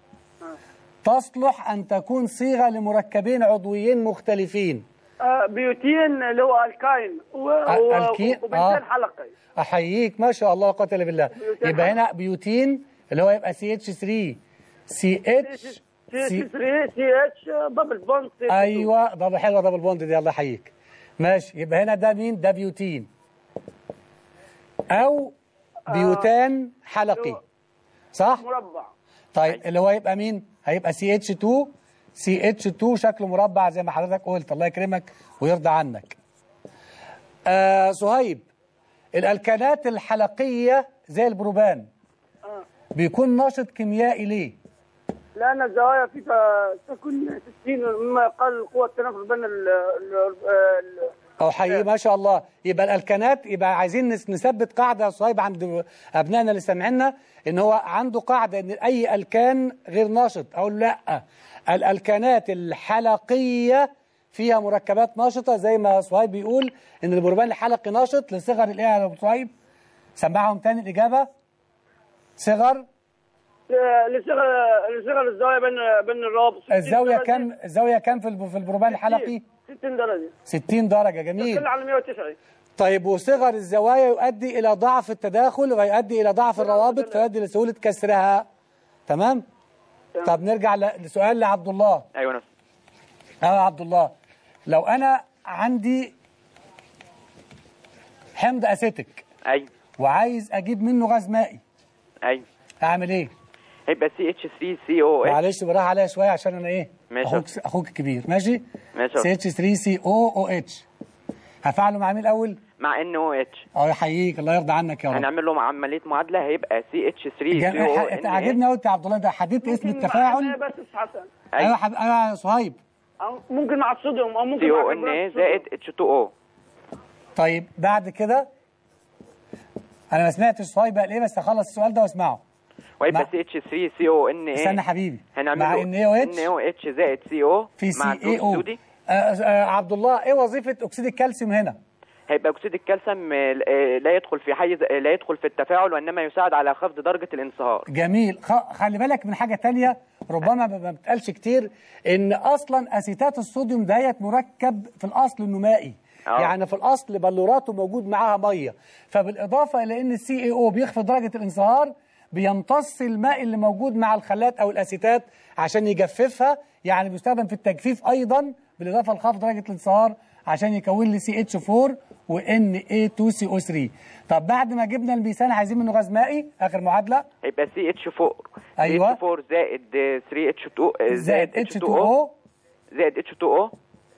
تصلح أن تكون صيغة لمركبين عضويين مختلفين آه، بيوتين اللي هو الكاين و- و- الكين؟ وبنتين آه. حلقي أحييك ما شاء الله لا قوة إلا بالله بيوتين. يبقى هنا بيوتين اللي هو يبقى سي اتش 3 سي اتش سي سي 3 سي اتش دبل بوند سي ايوه دبل حلوه دبل بوند دي الله يحييك ماشي يبقى هنا ده مين ده بيوتين او بيوتان حلقي صح مربع طيب اللي هو يبقى مين هيبقى سي اتش 2 سي اتش 2 شكله مربع زي ما حضرتك قلت الله يكرمك ويرضى عنك آه صهيب الالكانات الحلقيه زي البروبان بيكون نشط كيميائي ليه لأن الزوايا في تكون 60 مما يقل قوة التنافس بين ال ال- ال- او حقيقي ما شاء الله يبقى الالكانات يبقى عايزين نس- نثبت قاعده يا صهيب عند ابنائنا اللي سامعيننا ان هو عنده قاعده ان اي الكان غير نشط اقول لا الالكانات الحلقيه فيها مركبات نشطه زي ما صهيب بيقول ان البربان الحلقي نشط لصغر الايه يا ابو صهيب سمعهم تاني الاجابه صغر لصغر لصغر الزاوية بين بين الروابط 60 الزاويه درجة. كام الزاويه كام في الب- في البربان الحلقي 60 درجة 60 درجه جميل كل على 190 طيب وصغر الزوايا يؤدي إلى ضعف التداخل ويؤدي إلى ضعف الروابط فيؤدي لسهولة كسرها تمام؟ طب نرجع ل- لسؤال لعبد الله ايوه نفس اه يا عبد الله لو أنا عندي حمض أسيتك ايوه وعايز أجيب منه غاز مائي ايوه أعمل إيه؟ هيبقى سي اتش 3 سي او اتش معلش بالراحة عليا شوية عشان أنا إيه؟ ماشي. أخوك أخوك الكبير ماشي؟ ماشي. سي اتش 3 سي أو أو اتش هفعله مع مين الأول؟ مع ان او اتش أه يحييك الله يرضى عنك يا رب هنعمل له عمليه معادله هيبقى سي اتش 3 سي جم- او ح- عاجبني قوي يا عبد الله ده حددت اسم ممكن مع التفاعل النايه بس حسن ايوه حب... ايوه يا صهيب أو ممكن مع الصوديوم او ممكن سي مع او ان كربونات ايه الصوديوم. زائد اتش 2 او طيب بعد كده انا ما سمعتش صهيب قال ايه بس هخلص السؤال ده واسمعه ويبقى مع- سي اتش 3 سي او ان ايه استنى حبيبي هنعمل مع له ان اي او اتش ان او اتش زائد سي او في مع سي الدود اي او السودي آه، آه، عبد الله ايه وظيفه اكسيد الكالسيوم هنا هيبقى اكسيد الكالسيوم آه، آه، لا يدخل في حيز آه، لا يدخل في التفاعل وانما يساعد على خفض درجه الانصهار جميل خ... خلي بالك من حاجه تانية ربما ما ما بتقالش كتير ان اصلا اسيتات الصوديوم ديت مركب في الاصل انه مائي آه. يعني في الاصل بلوراته موجود معاها ميه فبالاضافه الى ان السي اي او بيخفض درجه الانصهار بيمتص الماء اللي موجود مع الخلات او الاسيتات عشان يجففها يعني بيستخدم في التجفيف ايضا بالاضافه لخفض درجه الانصهار عشان يكون لي سي اتش 4 وان اي 2 سي او 3 طب بعد ما جبنا الميثان عايزين منه غاز مائي اخر معادله هيبقى سي اتش 4 أيوة. سي اتش 4 زائد 3 اتش 2 آه، زائد اتش 2 او زائد اتش 2 او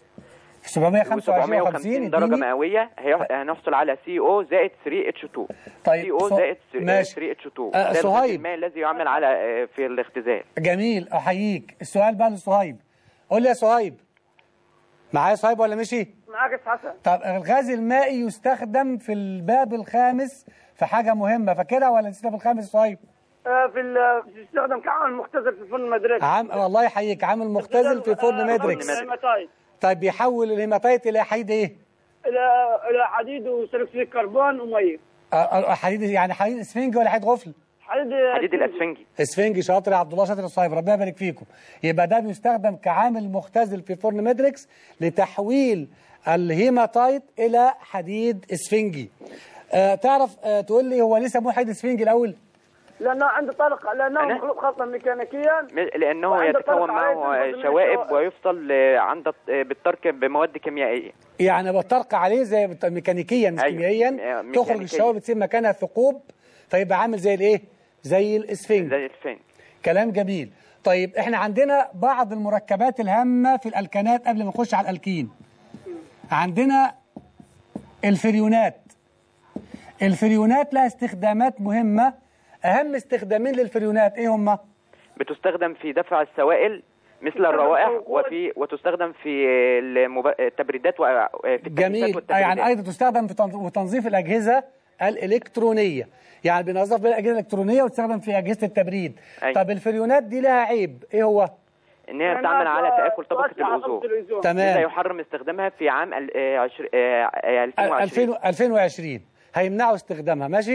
725 750 درجه اديني. مئويه هي- هنحصل على سي او زائد 3 اتش 2 طيب، سي او ص- زائد ماشي. 3 اتش 2 آه، ده الغاز صهيب. المائي الذي يعمل على آه، في الاختزال جميل احييك السؤال بقى لصهيب قول لي يا صهيب معايا صهيب ولا مشي معاك يا حسن طب الغاز المائي يستخدم في الباب الخامس في حاجه مهمه فاكرها ولا نسيتها في الخامس صهيب آه، في ال- بيستخدم كعامل مختزل في الفرن المدرسي عام والله يحييك عامل مختزل في فرن ميدريكس الهيماتايت طيب بيحول الهيماتايت الى حديد ايه الى الى حديد وثاني الكربون وميه آه، آه، حديد يعني حديد اسفنجي ولا حديد غفل حديد حديد الاسفنجي اسفنجي شاطر يا عبد الله شاطر يا صهيب ربنا يبارك فيكم يبقى ده بيستخدم كعامل مختزل في فرن ميدريكس لتحويل الهيماتايت الى حديد اسفنجي آه تعرف آه تقول لي هو ليه سموه حديد اسفنجي الاول لانه عنده طلق لانه أنا- مخلوق خلطا ميكانيكيا م- لانه وعنده يتكون طلق عليه معه تنفذ من شوائب الشوائب. ويفصل آه، عند آه، بالترك بمواد كيميائيه يعني بترقى عليه زي بت- ميكانيكيا مش أيوة. كيميائيا آه، تخرج ميكانيكيا. الشوائب تصير مكانها ثقوب فيبقى عامل زي الايه زي الاسفنج زي الفين كلام جميل طيب احنا عندنا بعض المركبات الهامة في الألكانات قبل ما نخش على الألكين عندنا الفريونات الفريونات لها استخدامات مهمة أهم استخدامين للفريونات إيه هما؟ بتستخدم في دفع السوائل مثل الروائح وفي وتستخدم في المب... التبريدات و... في التكييفات جميل والتبريدات. يعني أيضا تستخدم في تنظ- وتنظيف الأجهزة الإلكترونية يعني بنظف بيها الأجهزة الإلكترونية وتستخدم في أجهزة التبريد أي. طب الفريونات دي لها عيب إيه هو؟ ان هي بتعمل على تآكل طبقة الأوزون لذا تمام يحرم استخدامها في عام ال- آه، عشر... آه، آه، 2020 2000 2020 هيمنعوا استخدامها ماشي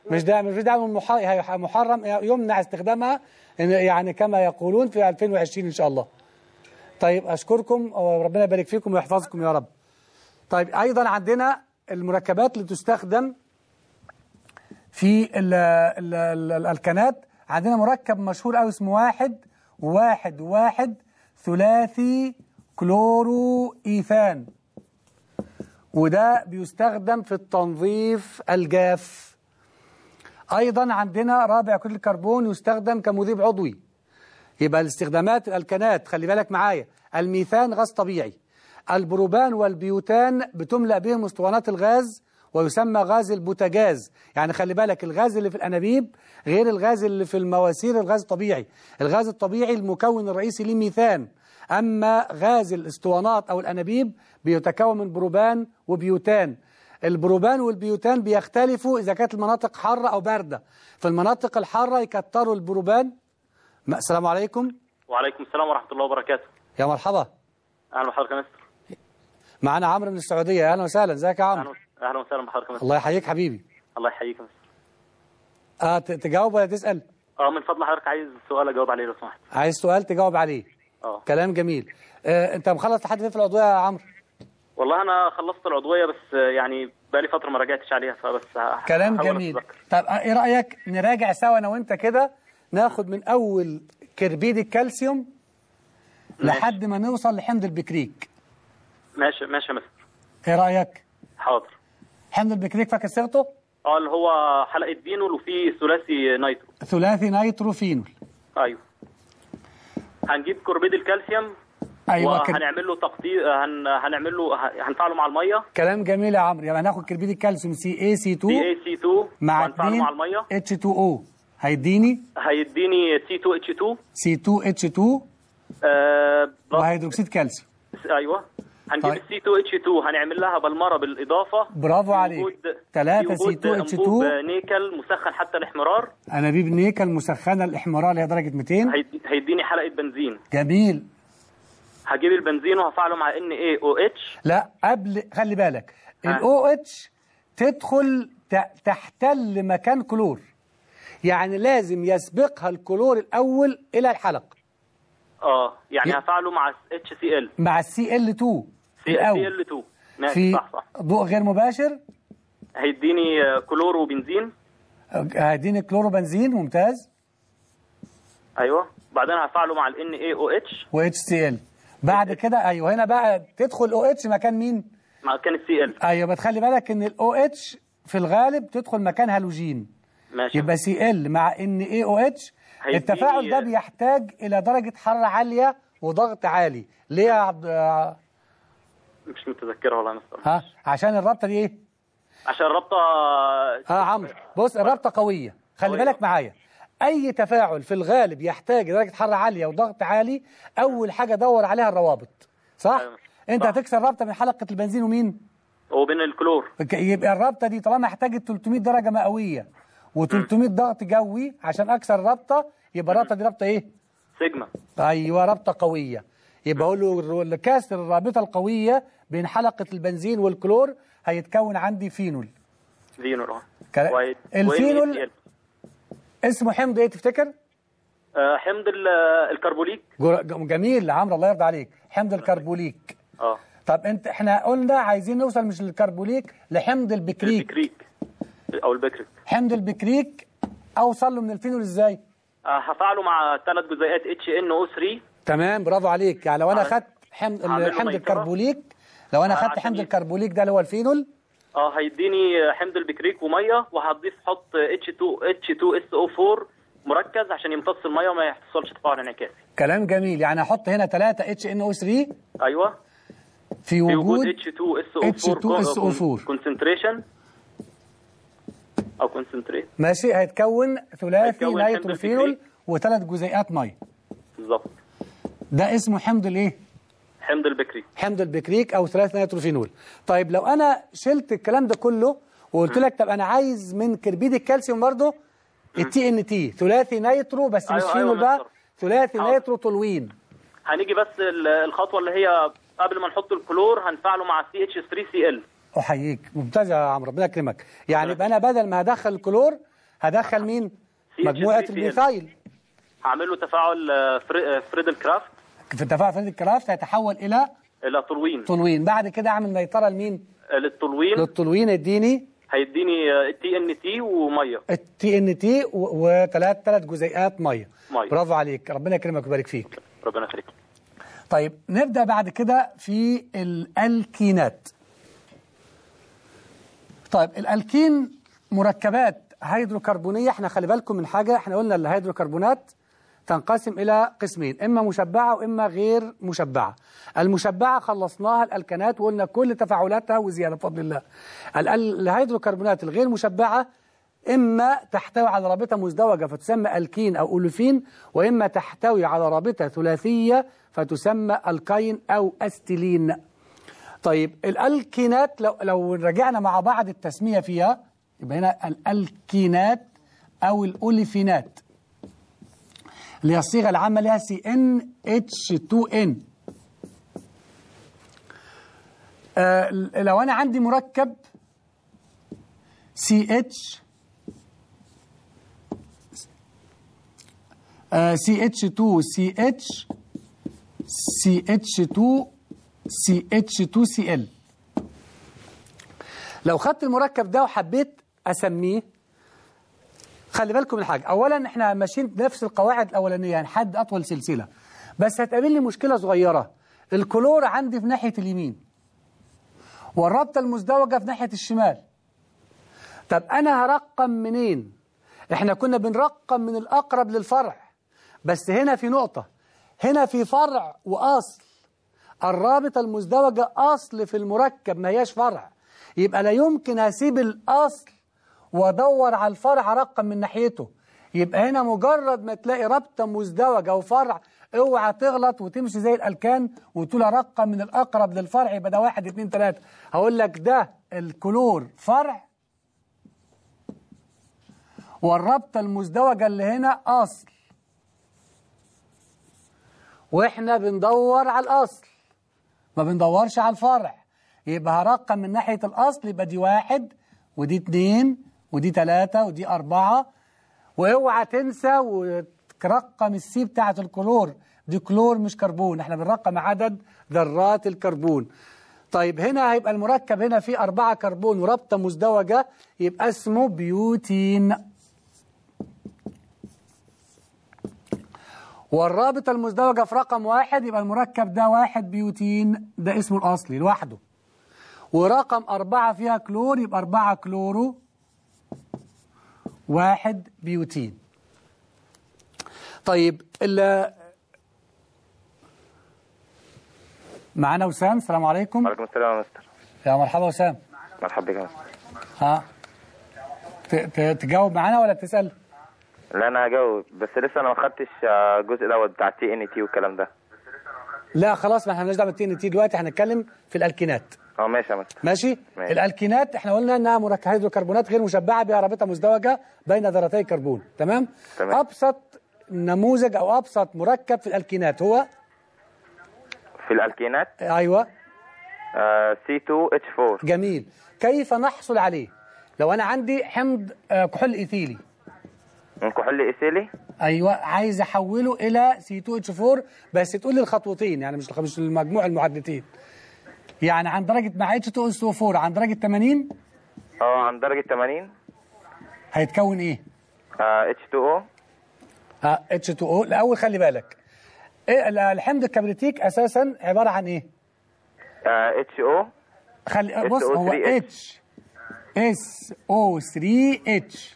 مش ده مش ده مح- محرم يمنع استخدامها إن- يعني كما يقولون في 2020 ان شاء الله طيب اشكركم وربنا يبارك فيكم ويحفظكم يا رب طيب ايضا عندنا المركبات اللي تستخدم في ال ال ال الكنات عندنا مركب مشهور قوي اسمه واحد واحد واحد ثلاثي كلورو ايثان وده بيستخدم في التنظيف الجاف ايضا عندنا رابع كل الكربون يستخدم كمذيب عضوي يبقى الاستخدامات الالكانات خلي بالك معايا الميثان غاز طبيعي البروبان والبيوتان بتملأ بهم اسطوانات الغاز ويسمى غاز البوتاجاز يعني خلي بالك الغاز اللي في الانابيب غير الغاز اللي في المواسير الغاز الطبيعي الغاز الطبيعي المكون الرئيسي ليه ميثان اما غاز الاسطوانات او الانابيب بيتكون من بروبان وبيوتان البروبان والبيوتان بيختلفوا اذا كانت المناطق حاره او بارده في المناطق الحاره يكتروا البروبان م- السلام عليكم وعليكم السلام ورحمة الله وبركاته يا مرحبا أهلا بحضرتك يا مستر معانا عمرو من السعوديه اهلا وسهلا ازيك يا أهلا عمرو أهلا وسهلا بحضرتك يا مستر الله يحييك حبيبي الله يحييك يا مستر آه ت- تجاوب ولا تسال اه من فضل حضرتك عايز سؤال أجاوب عليه لو سمحت عايز سؤال تجاوب عليه اه كلام جميل آه انت مخلص لحد فين في العضويه يا عمرو والله أنا خلصت العضوية بس آه، يعني بقالي فترة ما راجعتش عليها فبس ه- كلام هحاول جميل أتذكر. طب آه، ايه رايك نراجع سوا انا وانت كده ناخد من اول كربيد الكالسيوم ماشي. لحد ما نوصل لحمض البكريك ماشي ماشي يا مستر ايه رايك حاضر حمض البكريك فاكر صيغته اه اللي هو حلقة فينول وفيه ثلاثي نايترو ثلاثي نيتروفينول أيوه هنجيب كوربيد الكالسيوم ايوه كده وهنعمل له تقطير هن... هنعمل له ه- هنفعله مع المية كلام جميل يا عمرو يبقى هناخد كربيد الكالسيوم سي اي سي 2 دي اي سي 2 مع وهنفعله 2 مع المية اتش 2 او هيديني هيديني سي 2 اتش 2 سي 2 اتش 2 آه بلس- وهيدروكسيد كالسيوم ايوه هنجيب طيب. السي 2 اتش 2 هنعمل لها بالمره بالاضافه برافو في عليك. وجود- تلاتة في وجود C2 H2 أنبوب نيكل مسخن حتى الاحمرار انابيب نيكل مسخنه الاحمرار اللي هي درجه 200 هيدي- هيديني حلقه بنزين جميل هجيب البنزين وهفعله مع ان اي او اتش لا قبل خلي بالك ها. الاو اتش تدخل ت- تحتل مكان كلور يعني لازم يسبقها الكلور الاول الى الحلق اه يعني ي- هفعله مع اتش سي ال مع السي ال 2 سي الاول ال 2 ماشي في صح صح ضوء غير مباشر هيديني آه، كلور وبنزين هيديني كلوروبنزين ممتاز ايوه بعدين هفعله مع الان اي او اتش و اتش سي ال بعد كده ايوه هنا بقى تدخل او اتش مكان مين مع كان السي ال ايوه بتخلي بالك ان الاو اتش في الغالب تدخل مكان هالوجين ماشي يبقى سي ال مع ان اي او اتش هيديني- التفاعل ده بيحتاج الى درجه حراره عاليه وضغط عالي ليه يا عبد آه، مش متذكرها والله يا مستر ها عشان الرابطه دي ايه عشان الرابطه اه عمرو بص الرابطه قويه خلي قوية. بالك معايا اي تفاعل في الغالب يحتاج درجه حراره عاليه وضغط عالي اول حاجه دور عليها الروابط صح أيوة. انت صح. هتكسر رابطه من حلقه البنزين ومين وبين الكلور ك- يبقى الرابطه دي طالما احتاجت 300 درجه مئويه و300 ضغط جوي عشان اكسر الرابطه يبقى الرابطه دي رابطه ايه سيجما ايوه رابطه قويه يبقى اقول له الر- كسر الرابطه القويه بين حلقه البنزين والكلور هيتكون عندي فينول فينول اه كلا- وهي- الفينول- وNaCl. اسمه حمض ايه تفتكر آه، حمض ال- الكربوليك جر- ج- جميل عمرو الله يرضى عليك حمض الكربوليك اه طب انت احنا قلنا عايزين نوصل مش للكربوليك لحمض البكريك البكريك او البكريك حمض البكريك اوصل له من الفينول ازاي آه، هفعله مع ثلاث جزيئات اتش ان او 3 تمام برافو عليك يعني لو انا عمل- خدت حمض عامل له حمض ميترة. الكربوليك لو انا آه، خدت عشان حمض ي- الكربوليك ده اللي هو الفينول اه هيديني حمض البكريك وميه وهضيف حط اتش 2 اتش 2 اس او 4 مركز عشان يمتص الميه وما يحصلش تفاعل انعكاسي كلام جميل يعني احط هنا 3 اتش ان او 3 ايوه في في وجود وجود اتش 2 اس او 4 H2SO4. كونسنتريشن او كونسنتريت ماشي هيتكون ثلاثي هيتكون حمض نيتروفينول البكريك. وثلاث جزيئات ميه بالظبط ده اسمه حمض الايه حمض البكريك حمض البكريك او ثلاث نيتروفينول طيب لو انا شلت الكلام ده كله وقلت لك طب انا عايز من كربيد الكالسيوم برضه التي ان تي ثلاثي نيترو بس مش أيوة، فينول أيوة، بقى مستر. ثلاثي حاضر. نيترو تولوين هنيجي بس ال- الخطوه اللي هي قبل ما نحط الكلور هنفعله مع سي اتش 3 سي ال احييك ممتاز يا عمرو ربنا يكرمك يعني يبقى انا بدل ما هدخل الكلور هدخل مين CH3 مجموعة CL. الميثايل هعمل له تفاعل آه، فري- آه، فريدل كرافت في التفاعل فريد الكرافت هيتحول إلى الى تولوين تولوين بعد كده أعمل نيترة لمين آه، للتولوين للتولوين اديني هيديني تي ان تي وميه التي ان تي وثلاث ثلاث جزيئات ميه مية. برافو عليك ربنا يكرمك ويبارك فيك ربنا يخليك طيب نبدا بعد كده في الالكينات طيب الالكين مركبات هيدروكربونيه احنا خلي بالكم من حاجه احنا قلنا الهيدروكربونات تنقسم الى قسمين اما مشبعه واما غير مشبعه المشبعه خلصناها الالكانات وقلنا كل تفاعلاتها وزياده بفضل الله ال- ال- الهيدروكربونات الغير مشبعه اما تحتوي على رابطه مزدوجه فتسمى الكين او اولوفين واما تحتوي على رابطه ثلاثيه فتسمى الكين او استيلين طيب الالكينات لو لو رجعنا مع بعض التسميه فيها يبقى هنا الالكينات او الاوليفينات اللي هي الصيغه العامه لها سي ان اتش 2 ان لو انا عندي مركب سي اتش سي اتش 2 سي اتش سي اتش 2 سي اتش 2 سي ال لو خدت المركب ده وحبيت اسميه خلي بالكم من حاجه اولا احنا ماشيين بنفس القواعد الاولانيه يعني حد اطول سلسله بس هتقابلني مشكله صغيره الكلور عندي في ناحيه اليمين والرابطه المزدوجه في ناحيه الشمال طب انا هرقم منين احنا كنا بنرقم من الاقرب للفرع بس هنا في نقطه هنا في فرع واصل الرابطه المزدوجه اصل في المركب ما هياش فرع يبقى لا يمكن هسيب الاصل وادور على الفرع رقم من ناحيته يبقى هنا مجرد ما تلاقي رابطه مزدوجه وفرع اوعى تغلط وتمشي زي الالكان وتقول رقم من الاقرب للفرع يبقى ده واحد اتنين تلاته هقول لك ده الكلور فرع والرابطه المزدوجه اللي هنا اصل واحنا بندور على الاصل ما بندورش على الفرع يبقى هرقم من ناحيه الاصل يبقى دي واحد ودي اتنين ودي تلاتة ودي أربعة واوعى تنسى وترقم السي بتاعة الكلور دي كلور مش كربون احنا بنرقم عدد ذرات الكربون طيب هنا هيبقى المركب هنا فيه أربعة كربون ورابطة مزدوجة يبقى اسمه بيوتين والرابطة المزدوجة في رقم واحد يبقى المركب ده واحد بيوتين ده اسمه الأصلي لوحده ورقم أربعة فيها كلور يبقى أربعة كلورو واحد بيوتين طيب ال معانا وسام السلام عليكم وعليكم السلام يا مستر يا مرحبا وسام مرحبا بك يا مستر ها ت- ت- تجاوب معانا ولا تسأل لا انا هجاوب بس لسه انا ما خدتش آه، الجزء دوت بتاع تي ان تي والكلام ده لا خلاص ما احنا مالناش دعوه بالتي ان تي دلوقتي هنتكلم في الالكينات اه ماشي يا مستر ماشي ماشي. الالكينات احنا قلنا انها مركب هيدروكربونات غير مشبعه بها رابطه مزدوجه بين ذرتي الكربون تمام تمام. ابسط نموذج او ابسط مركب في الالكينات هو في الالكينات ايوه سي 2 اتش 4 جميل كيف نحصل عليه لو انا عندي حمض آه، كحول ايثيلي من كحول ايثيلي ايوه عايز احوله الى سي 2 اتش 4 بس تقول لي الخطوتين يعني مش مش المجموع المعادلتين يعني عن درجه مع اتش 2 اس 4 عن درجه 80 اه عن درجه 80 هيتكون ايه اتش 2 او ها اتش 2 او الاول خلي بالك إيه ال- الحمض الكبريتيك اساسا عباره عن ايه اتش او خلي بص هو SO3H. اتش اس او 3 اتش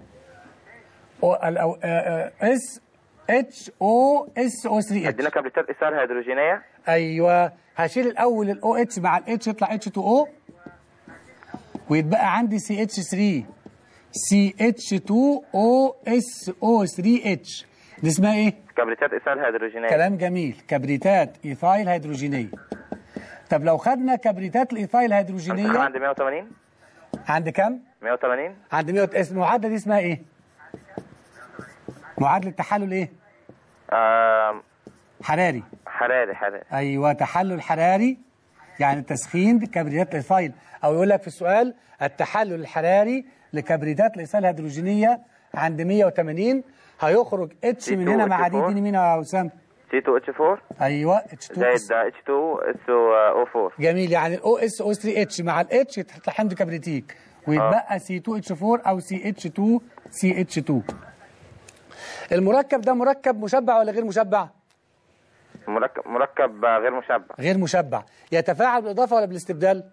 اس اتش او اس او 3 اتش ادينا كبريتات ايثار هيدروجينيه ايوه هشيل الاول الاو اتش مع الاتش يطلع اتش 2 او ويتبقى عندي سي اتش 3 سي اتش 2 او اس او 3 اتش دي اسمها ايه؟ كبريتات ايثار هيدروجينيه كلام جميل كبريتات ايثايل هيدروجينيه طب لو خدنا كبريتات الايثايل انا هيدروجينيه عندي 180 عند كام؟ 180 عند 100 اسم المعادله دي اسمها ايه؟ معادله تحلل ايه؟ آه حراري حراري حراري ايوه تحلل حراري يعني تسخين كبريتات الايثايل او يقول لك في السؤال التحلل الحراري لكبريتات الايثار الهيدروجينيه عند 180 هيخرج اتش من هنا مع دي اديني مين يا وسام سي 2 اتش 4 ايوه اتش 2 زائد اتش 2 اس او 4 جميل يعني الاو اس او 3 اتش مع الاتش تطلع حمض كبريتيك ويتبقى سي 2 اتش 4 او سي اتش 2 سي اتش 2 المركب ده مركب مشبع ولا غير مشبع؟ مركب مركب غير مشبع غير مشبع يتفاعل بالاضافه ولا بالاستبدال؟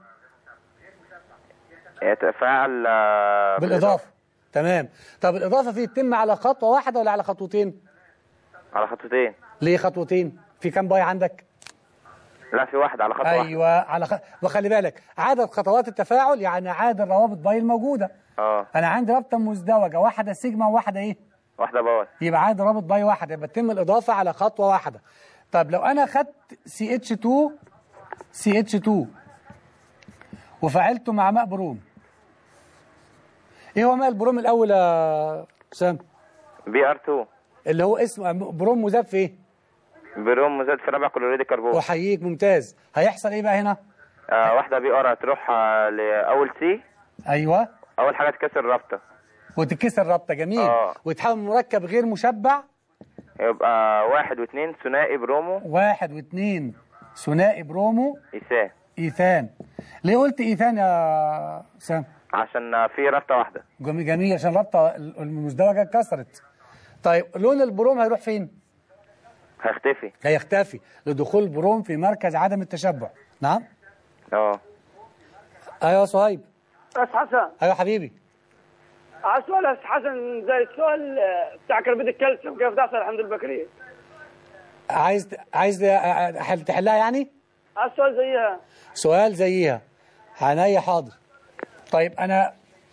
يتفاعل آه، بالاضافه تمام طب الاضافه فيه تتم على خطوه واحده ولا على خطوتين؟ على خطوتين ليه خطوتين؟ في كام باي عندك؟ لا في واحد على خطوه واحده ايوه على خ... وخلي بالك عدد خطوات التفاعل يعني عدد روابط باي الموجوده اه انا عندي رابطه مزدوجه واحده سيجما وواحده ايه؟ واحده باور يبقى عدد رابط باي واحد يبقى تتم الاضافه على خطوه واحده طب لو انا خدت سي اتش 2 سي اتش 2 وفعلته مع ماء بروم ايه هو ماء البروم الاول يا سام بي ار 2 اللي هو اسمه بروم مذاب في ايه بروم مزاد في ربع كلوريد الكربون احييك ممتاز هيحصل ايه بقى هنا آه واحده بي ار هتروح آه لاول سي ايوه اول حاجه تكسر الرابطه وتتكسر رابطه جميل آه. وتحول من مركب غير مشبع يبقى واحد واثنين ثنائي برومو واحد واثنين ثنائي برومو ايثان ايثان ليه قلت ايثان يا سام عشان آه، في رابطه واحده جميل جميل عشان الرابطه المزدوجه اتكسرت طيب لون البروم هيروح فين هيختفي هيختفي لدخول البروم في مركز عدم التشبع نعم اه ايوه يا صهيب بس حسن ايوه حبيبي على سؤال بس حسن زي السؤال آه، بتاع كربيد الكالسيوم كيف تحصل الحمد البكري عايز عايز أحل- تحلها يعني على السؤال زيها سؤال زيها عينيا حاضر طيب انا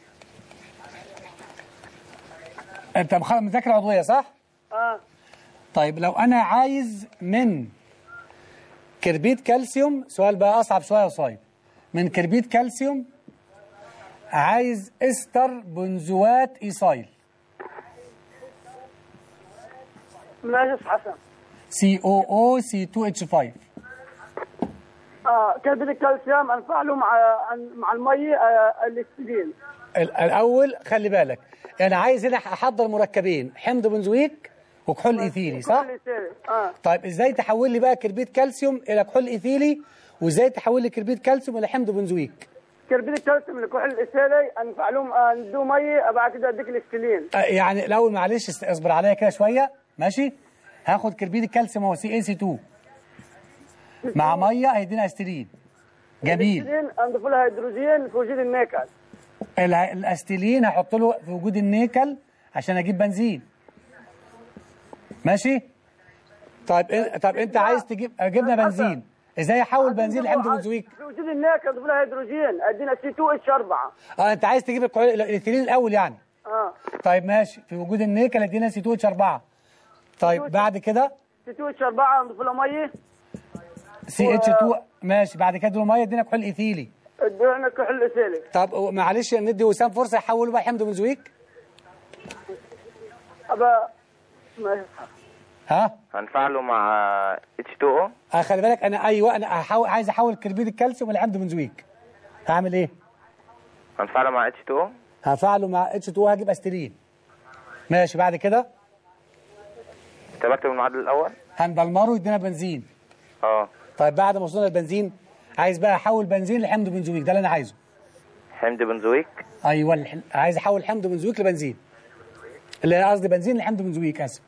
انت مخ- مذاكر عضويه صح اه طيب لو انا عايز من كربيد كالسيوم سؤال بقى اصعب شويه يا صايب من كربيد كالسيوم عايز استر بنزوات ايسايل ماشي حسن سي او او سي 2 اتش 5 اه كربيد الكالسيوم انفع له مع مع المي آه الاكسجين ال- الاول خلي بالك انا عايز هنا احضر مركبين حمض بنزويك وكحول ايثيلي صح اه طيب ازاي تحول لي بقى كربيد كالسيوم الى كحول ايثيلي وازاي تحول لي كربيد كالسيوم الى حمض بنزويك كربيد الكالسيوم الكحول الاسيلي انفع لهم آه ندو مي بعد كده اديك الاكسلين آه، يعني الاول معلش است- اصبر عليا كده شويه ماشي هاخد كربيد الكالسيوم هو سي اي سي 2 مع ميه هيدينا استرين جميل الاكسلين انضيف لها هيدروجين في وجود النيكل ال- الاستيلين هحط له في وجود النيكل عشان اجيب بنزين ماشي طيب إيه- طب انت عايز تجيب جبنا بنزين ازاي احول بنزين لحمض بنزويك في وجود النيكل انضيف لها هيدروجين ادينا سي 2 اتش 4 اه انت عايز تجيب الكحول- الاثيلين الاول يعني اه طيب ماشي في وجود النيكل ادينا سي 2 اتش 4 طيب بعد كده سي 2 اتش 4 انضيف لها مي سي اتش 2 ماشي بعد كده اديله ميه ادينا كحول ايثيلي ادينا كحول اسيلي طب معلش ندي وسام فرصه يحولوا بقى حمض بنزويك ابا ماشي ها هنفع له مع اتش 2 او آه خلي بالك انا ايوه انا هحاول عايز احول كربيد الكالسيوم لحمض بنزويك هعمل ايه؟ هنفع له مع اتش 2 او هفعله مع اتش 2 هجيب استرين ماشي بعد كده انت بكتب المعادله الاول هندمره يدينا بنزين اه طيب بعد ما وصلنا للبنزين عايز بقى احول بنزين لحمض بنزويك ده اللي انا عايزه حمض بنزويك ايوه الح- عايز احول حمض بنزويك لبنزين اللي قصدي بنزين لحمض بنزويك اسف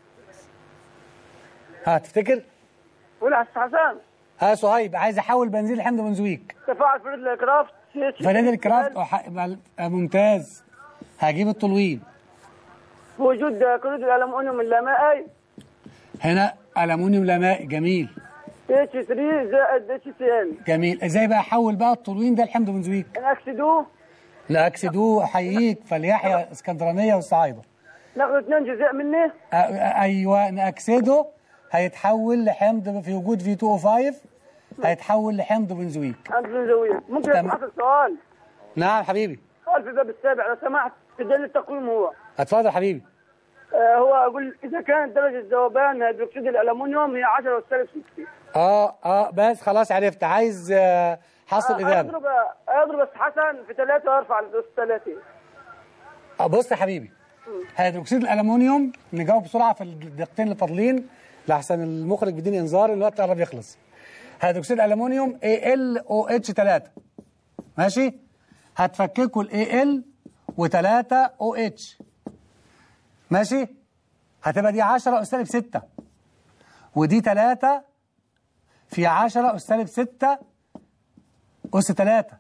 ها تفتكر ولا حسن ها صهيب عايز احول بنزين لحمض بنزويك تفاعل فريد الكرافت سي اتش فنادي الكرافت وح- بل- آه، ممتاز هجيب التلوين في وجود كلود الالومنيوم اللامائي هنا ألمونيوم لا مائي جميل اتش 3 زائد اتش سي ال جميل ازاي بقى احول بقى التلوين ده لحمض بنزويك نكسدوه لاكسدوه احييك فليحيى اسكندرانيه والصعايده ناخذ اثنين جزء منه أ- أ- ايوه ناكسده هيتحول لحمض في وجود في 205 هيتحول لحمض بنزويك عند البنزوية ممكن تمام. اسالك سؤال نعم حبيبي سؤال في الباب السابع لو سمحت سجل التقويم هو اتفضل حبيبي آه هو اقول اذا كانت درجه ذوبان هيدروكسيد الالومنيوم هي 10 والسالب 60 اه اه بس خلاص عرفت عايز آه، حصل اجابه اضرب اضرب بس حسن في ثلاثه وارفع لدوس 30 آه، بص يا حبيبي هيدروكسيد الالومنيوم نجاوب بسرعه في الدقيقتين اللي فاضلين لحسن المخرج بيديني انذار الوقت قرب يخلص هيدروكسيد الالومنيوم AlOH3 ماشي هتفككوا ال Al و3 OH ماشي هتبقى دي 10 أس سالب 6 ودي 3 في 10 أس سالب 6 أس 3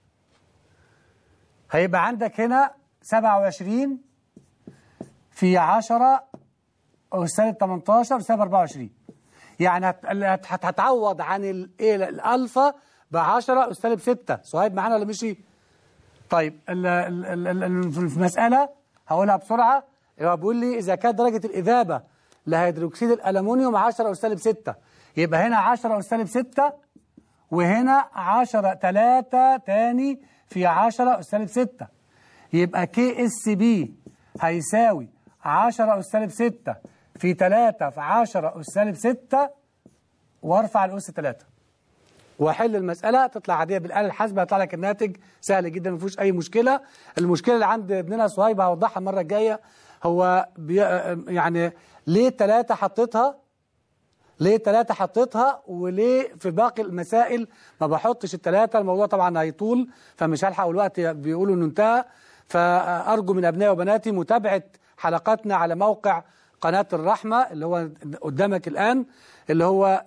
هيبقى عندك هنا 27 في 10 أس سالب 18 سالب 24 يعني هت- هت- هت- هتعوض عن ال- إيه الألفا ب 10 أس سالب 6 صهيب معانا ولا مشي؟ طيب ال- ال- ال- ال- ال- في المسألة هقولها بسرعة هو بيقول لي إذا كانت درجة الإذابة لهيدروكسيد الألمنيوم 10 أس سالب 6 يبقى هنا 10 أس سالب 6 وهنا 10 3 تاني في 10 أس سالب 6 يبقى كي اس بي هيساوي 10 أس سالب 6 في 3 في 10 أس سالب 6 وارفع الأس 3 واحل المسألة تطلع عادية بالآلة الحاسبة هيطلع لك الناتج سهل جدا ما فيهوش أي مشكلة المشكلة اللي عند ابننا صهيب هوضحها المرة الجاية هو بي يعني ليه ثلاثة حطيتها ليه ثلاثة حطيتها وليه في باقي المسائل ما بحطش الثلاثة الموضوع طبعا هيطول فمش هلحق والوقت بيقولوا انه انتهى فأرجو من أبنائي وبناتي متابعة حلقاتنا على موقع قناة الرحمة اللي هو قدامك الآن اللي هو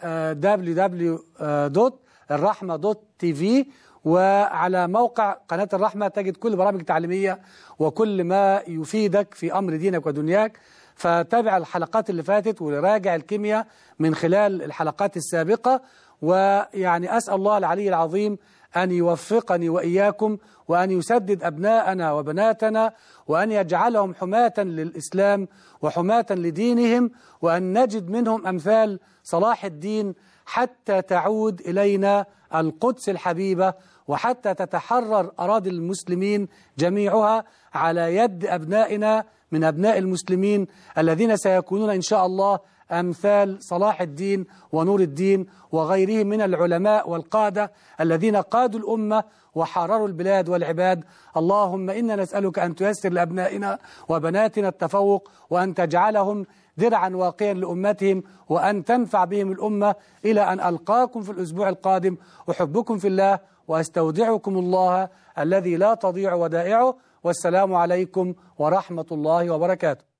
www.الرحمة.tv وعلى موقع قناة الرحمة تجد كل برامج التعليمية وكل ما يفيدك في أمر دينك ودنياك فتابع الحلقات اللي فاتت وراجع الكيمياء من خلال الحلقات السابقة ويعني أسأل الله العلي العظيم أن يوفقني وإياكم وأن يسدد أبناءنا وبناتنا وأن يجعلهم حماة للإسلام وحماة لدينهم وأن نجد منهم أمثال صلاح الدين حتى تعود إلينا القدس الحبيبة وحتى تتحرر أراضي المسلمين جميعها على يد أبنائنا من أبناء المسلمين الذين سيكونون إن شاء الله أمثال صلاح الدين ونور الدين وغيرهم من العلماء والقادة الذين قادوا الأمة وحرروا البلاد والعباد اللهم إنا نسألك أن تيسر لأبنائنا وبناتنا التفوق وأن تجعلهم درعا واقيا لأمتهم وأن تنفع بهم الأمة إلى أن ألقاكم في الأسبوع القادم أحبكم في الله وأستودعكم الله الذي لا تضيع ودائعه والسلام عليكم ورحمة الله وبركاته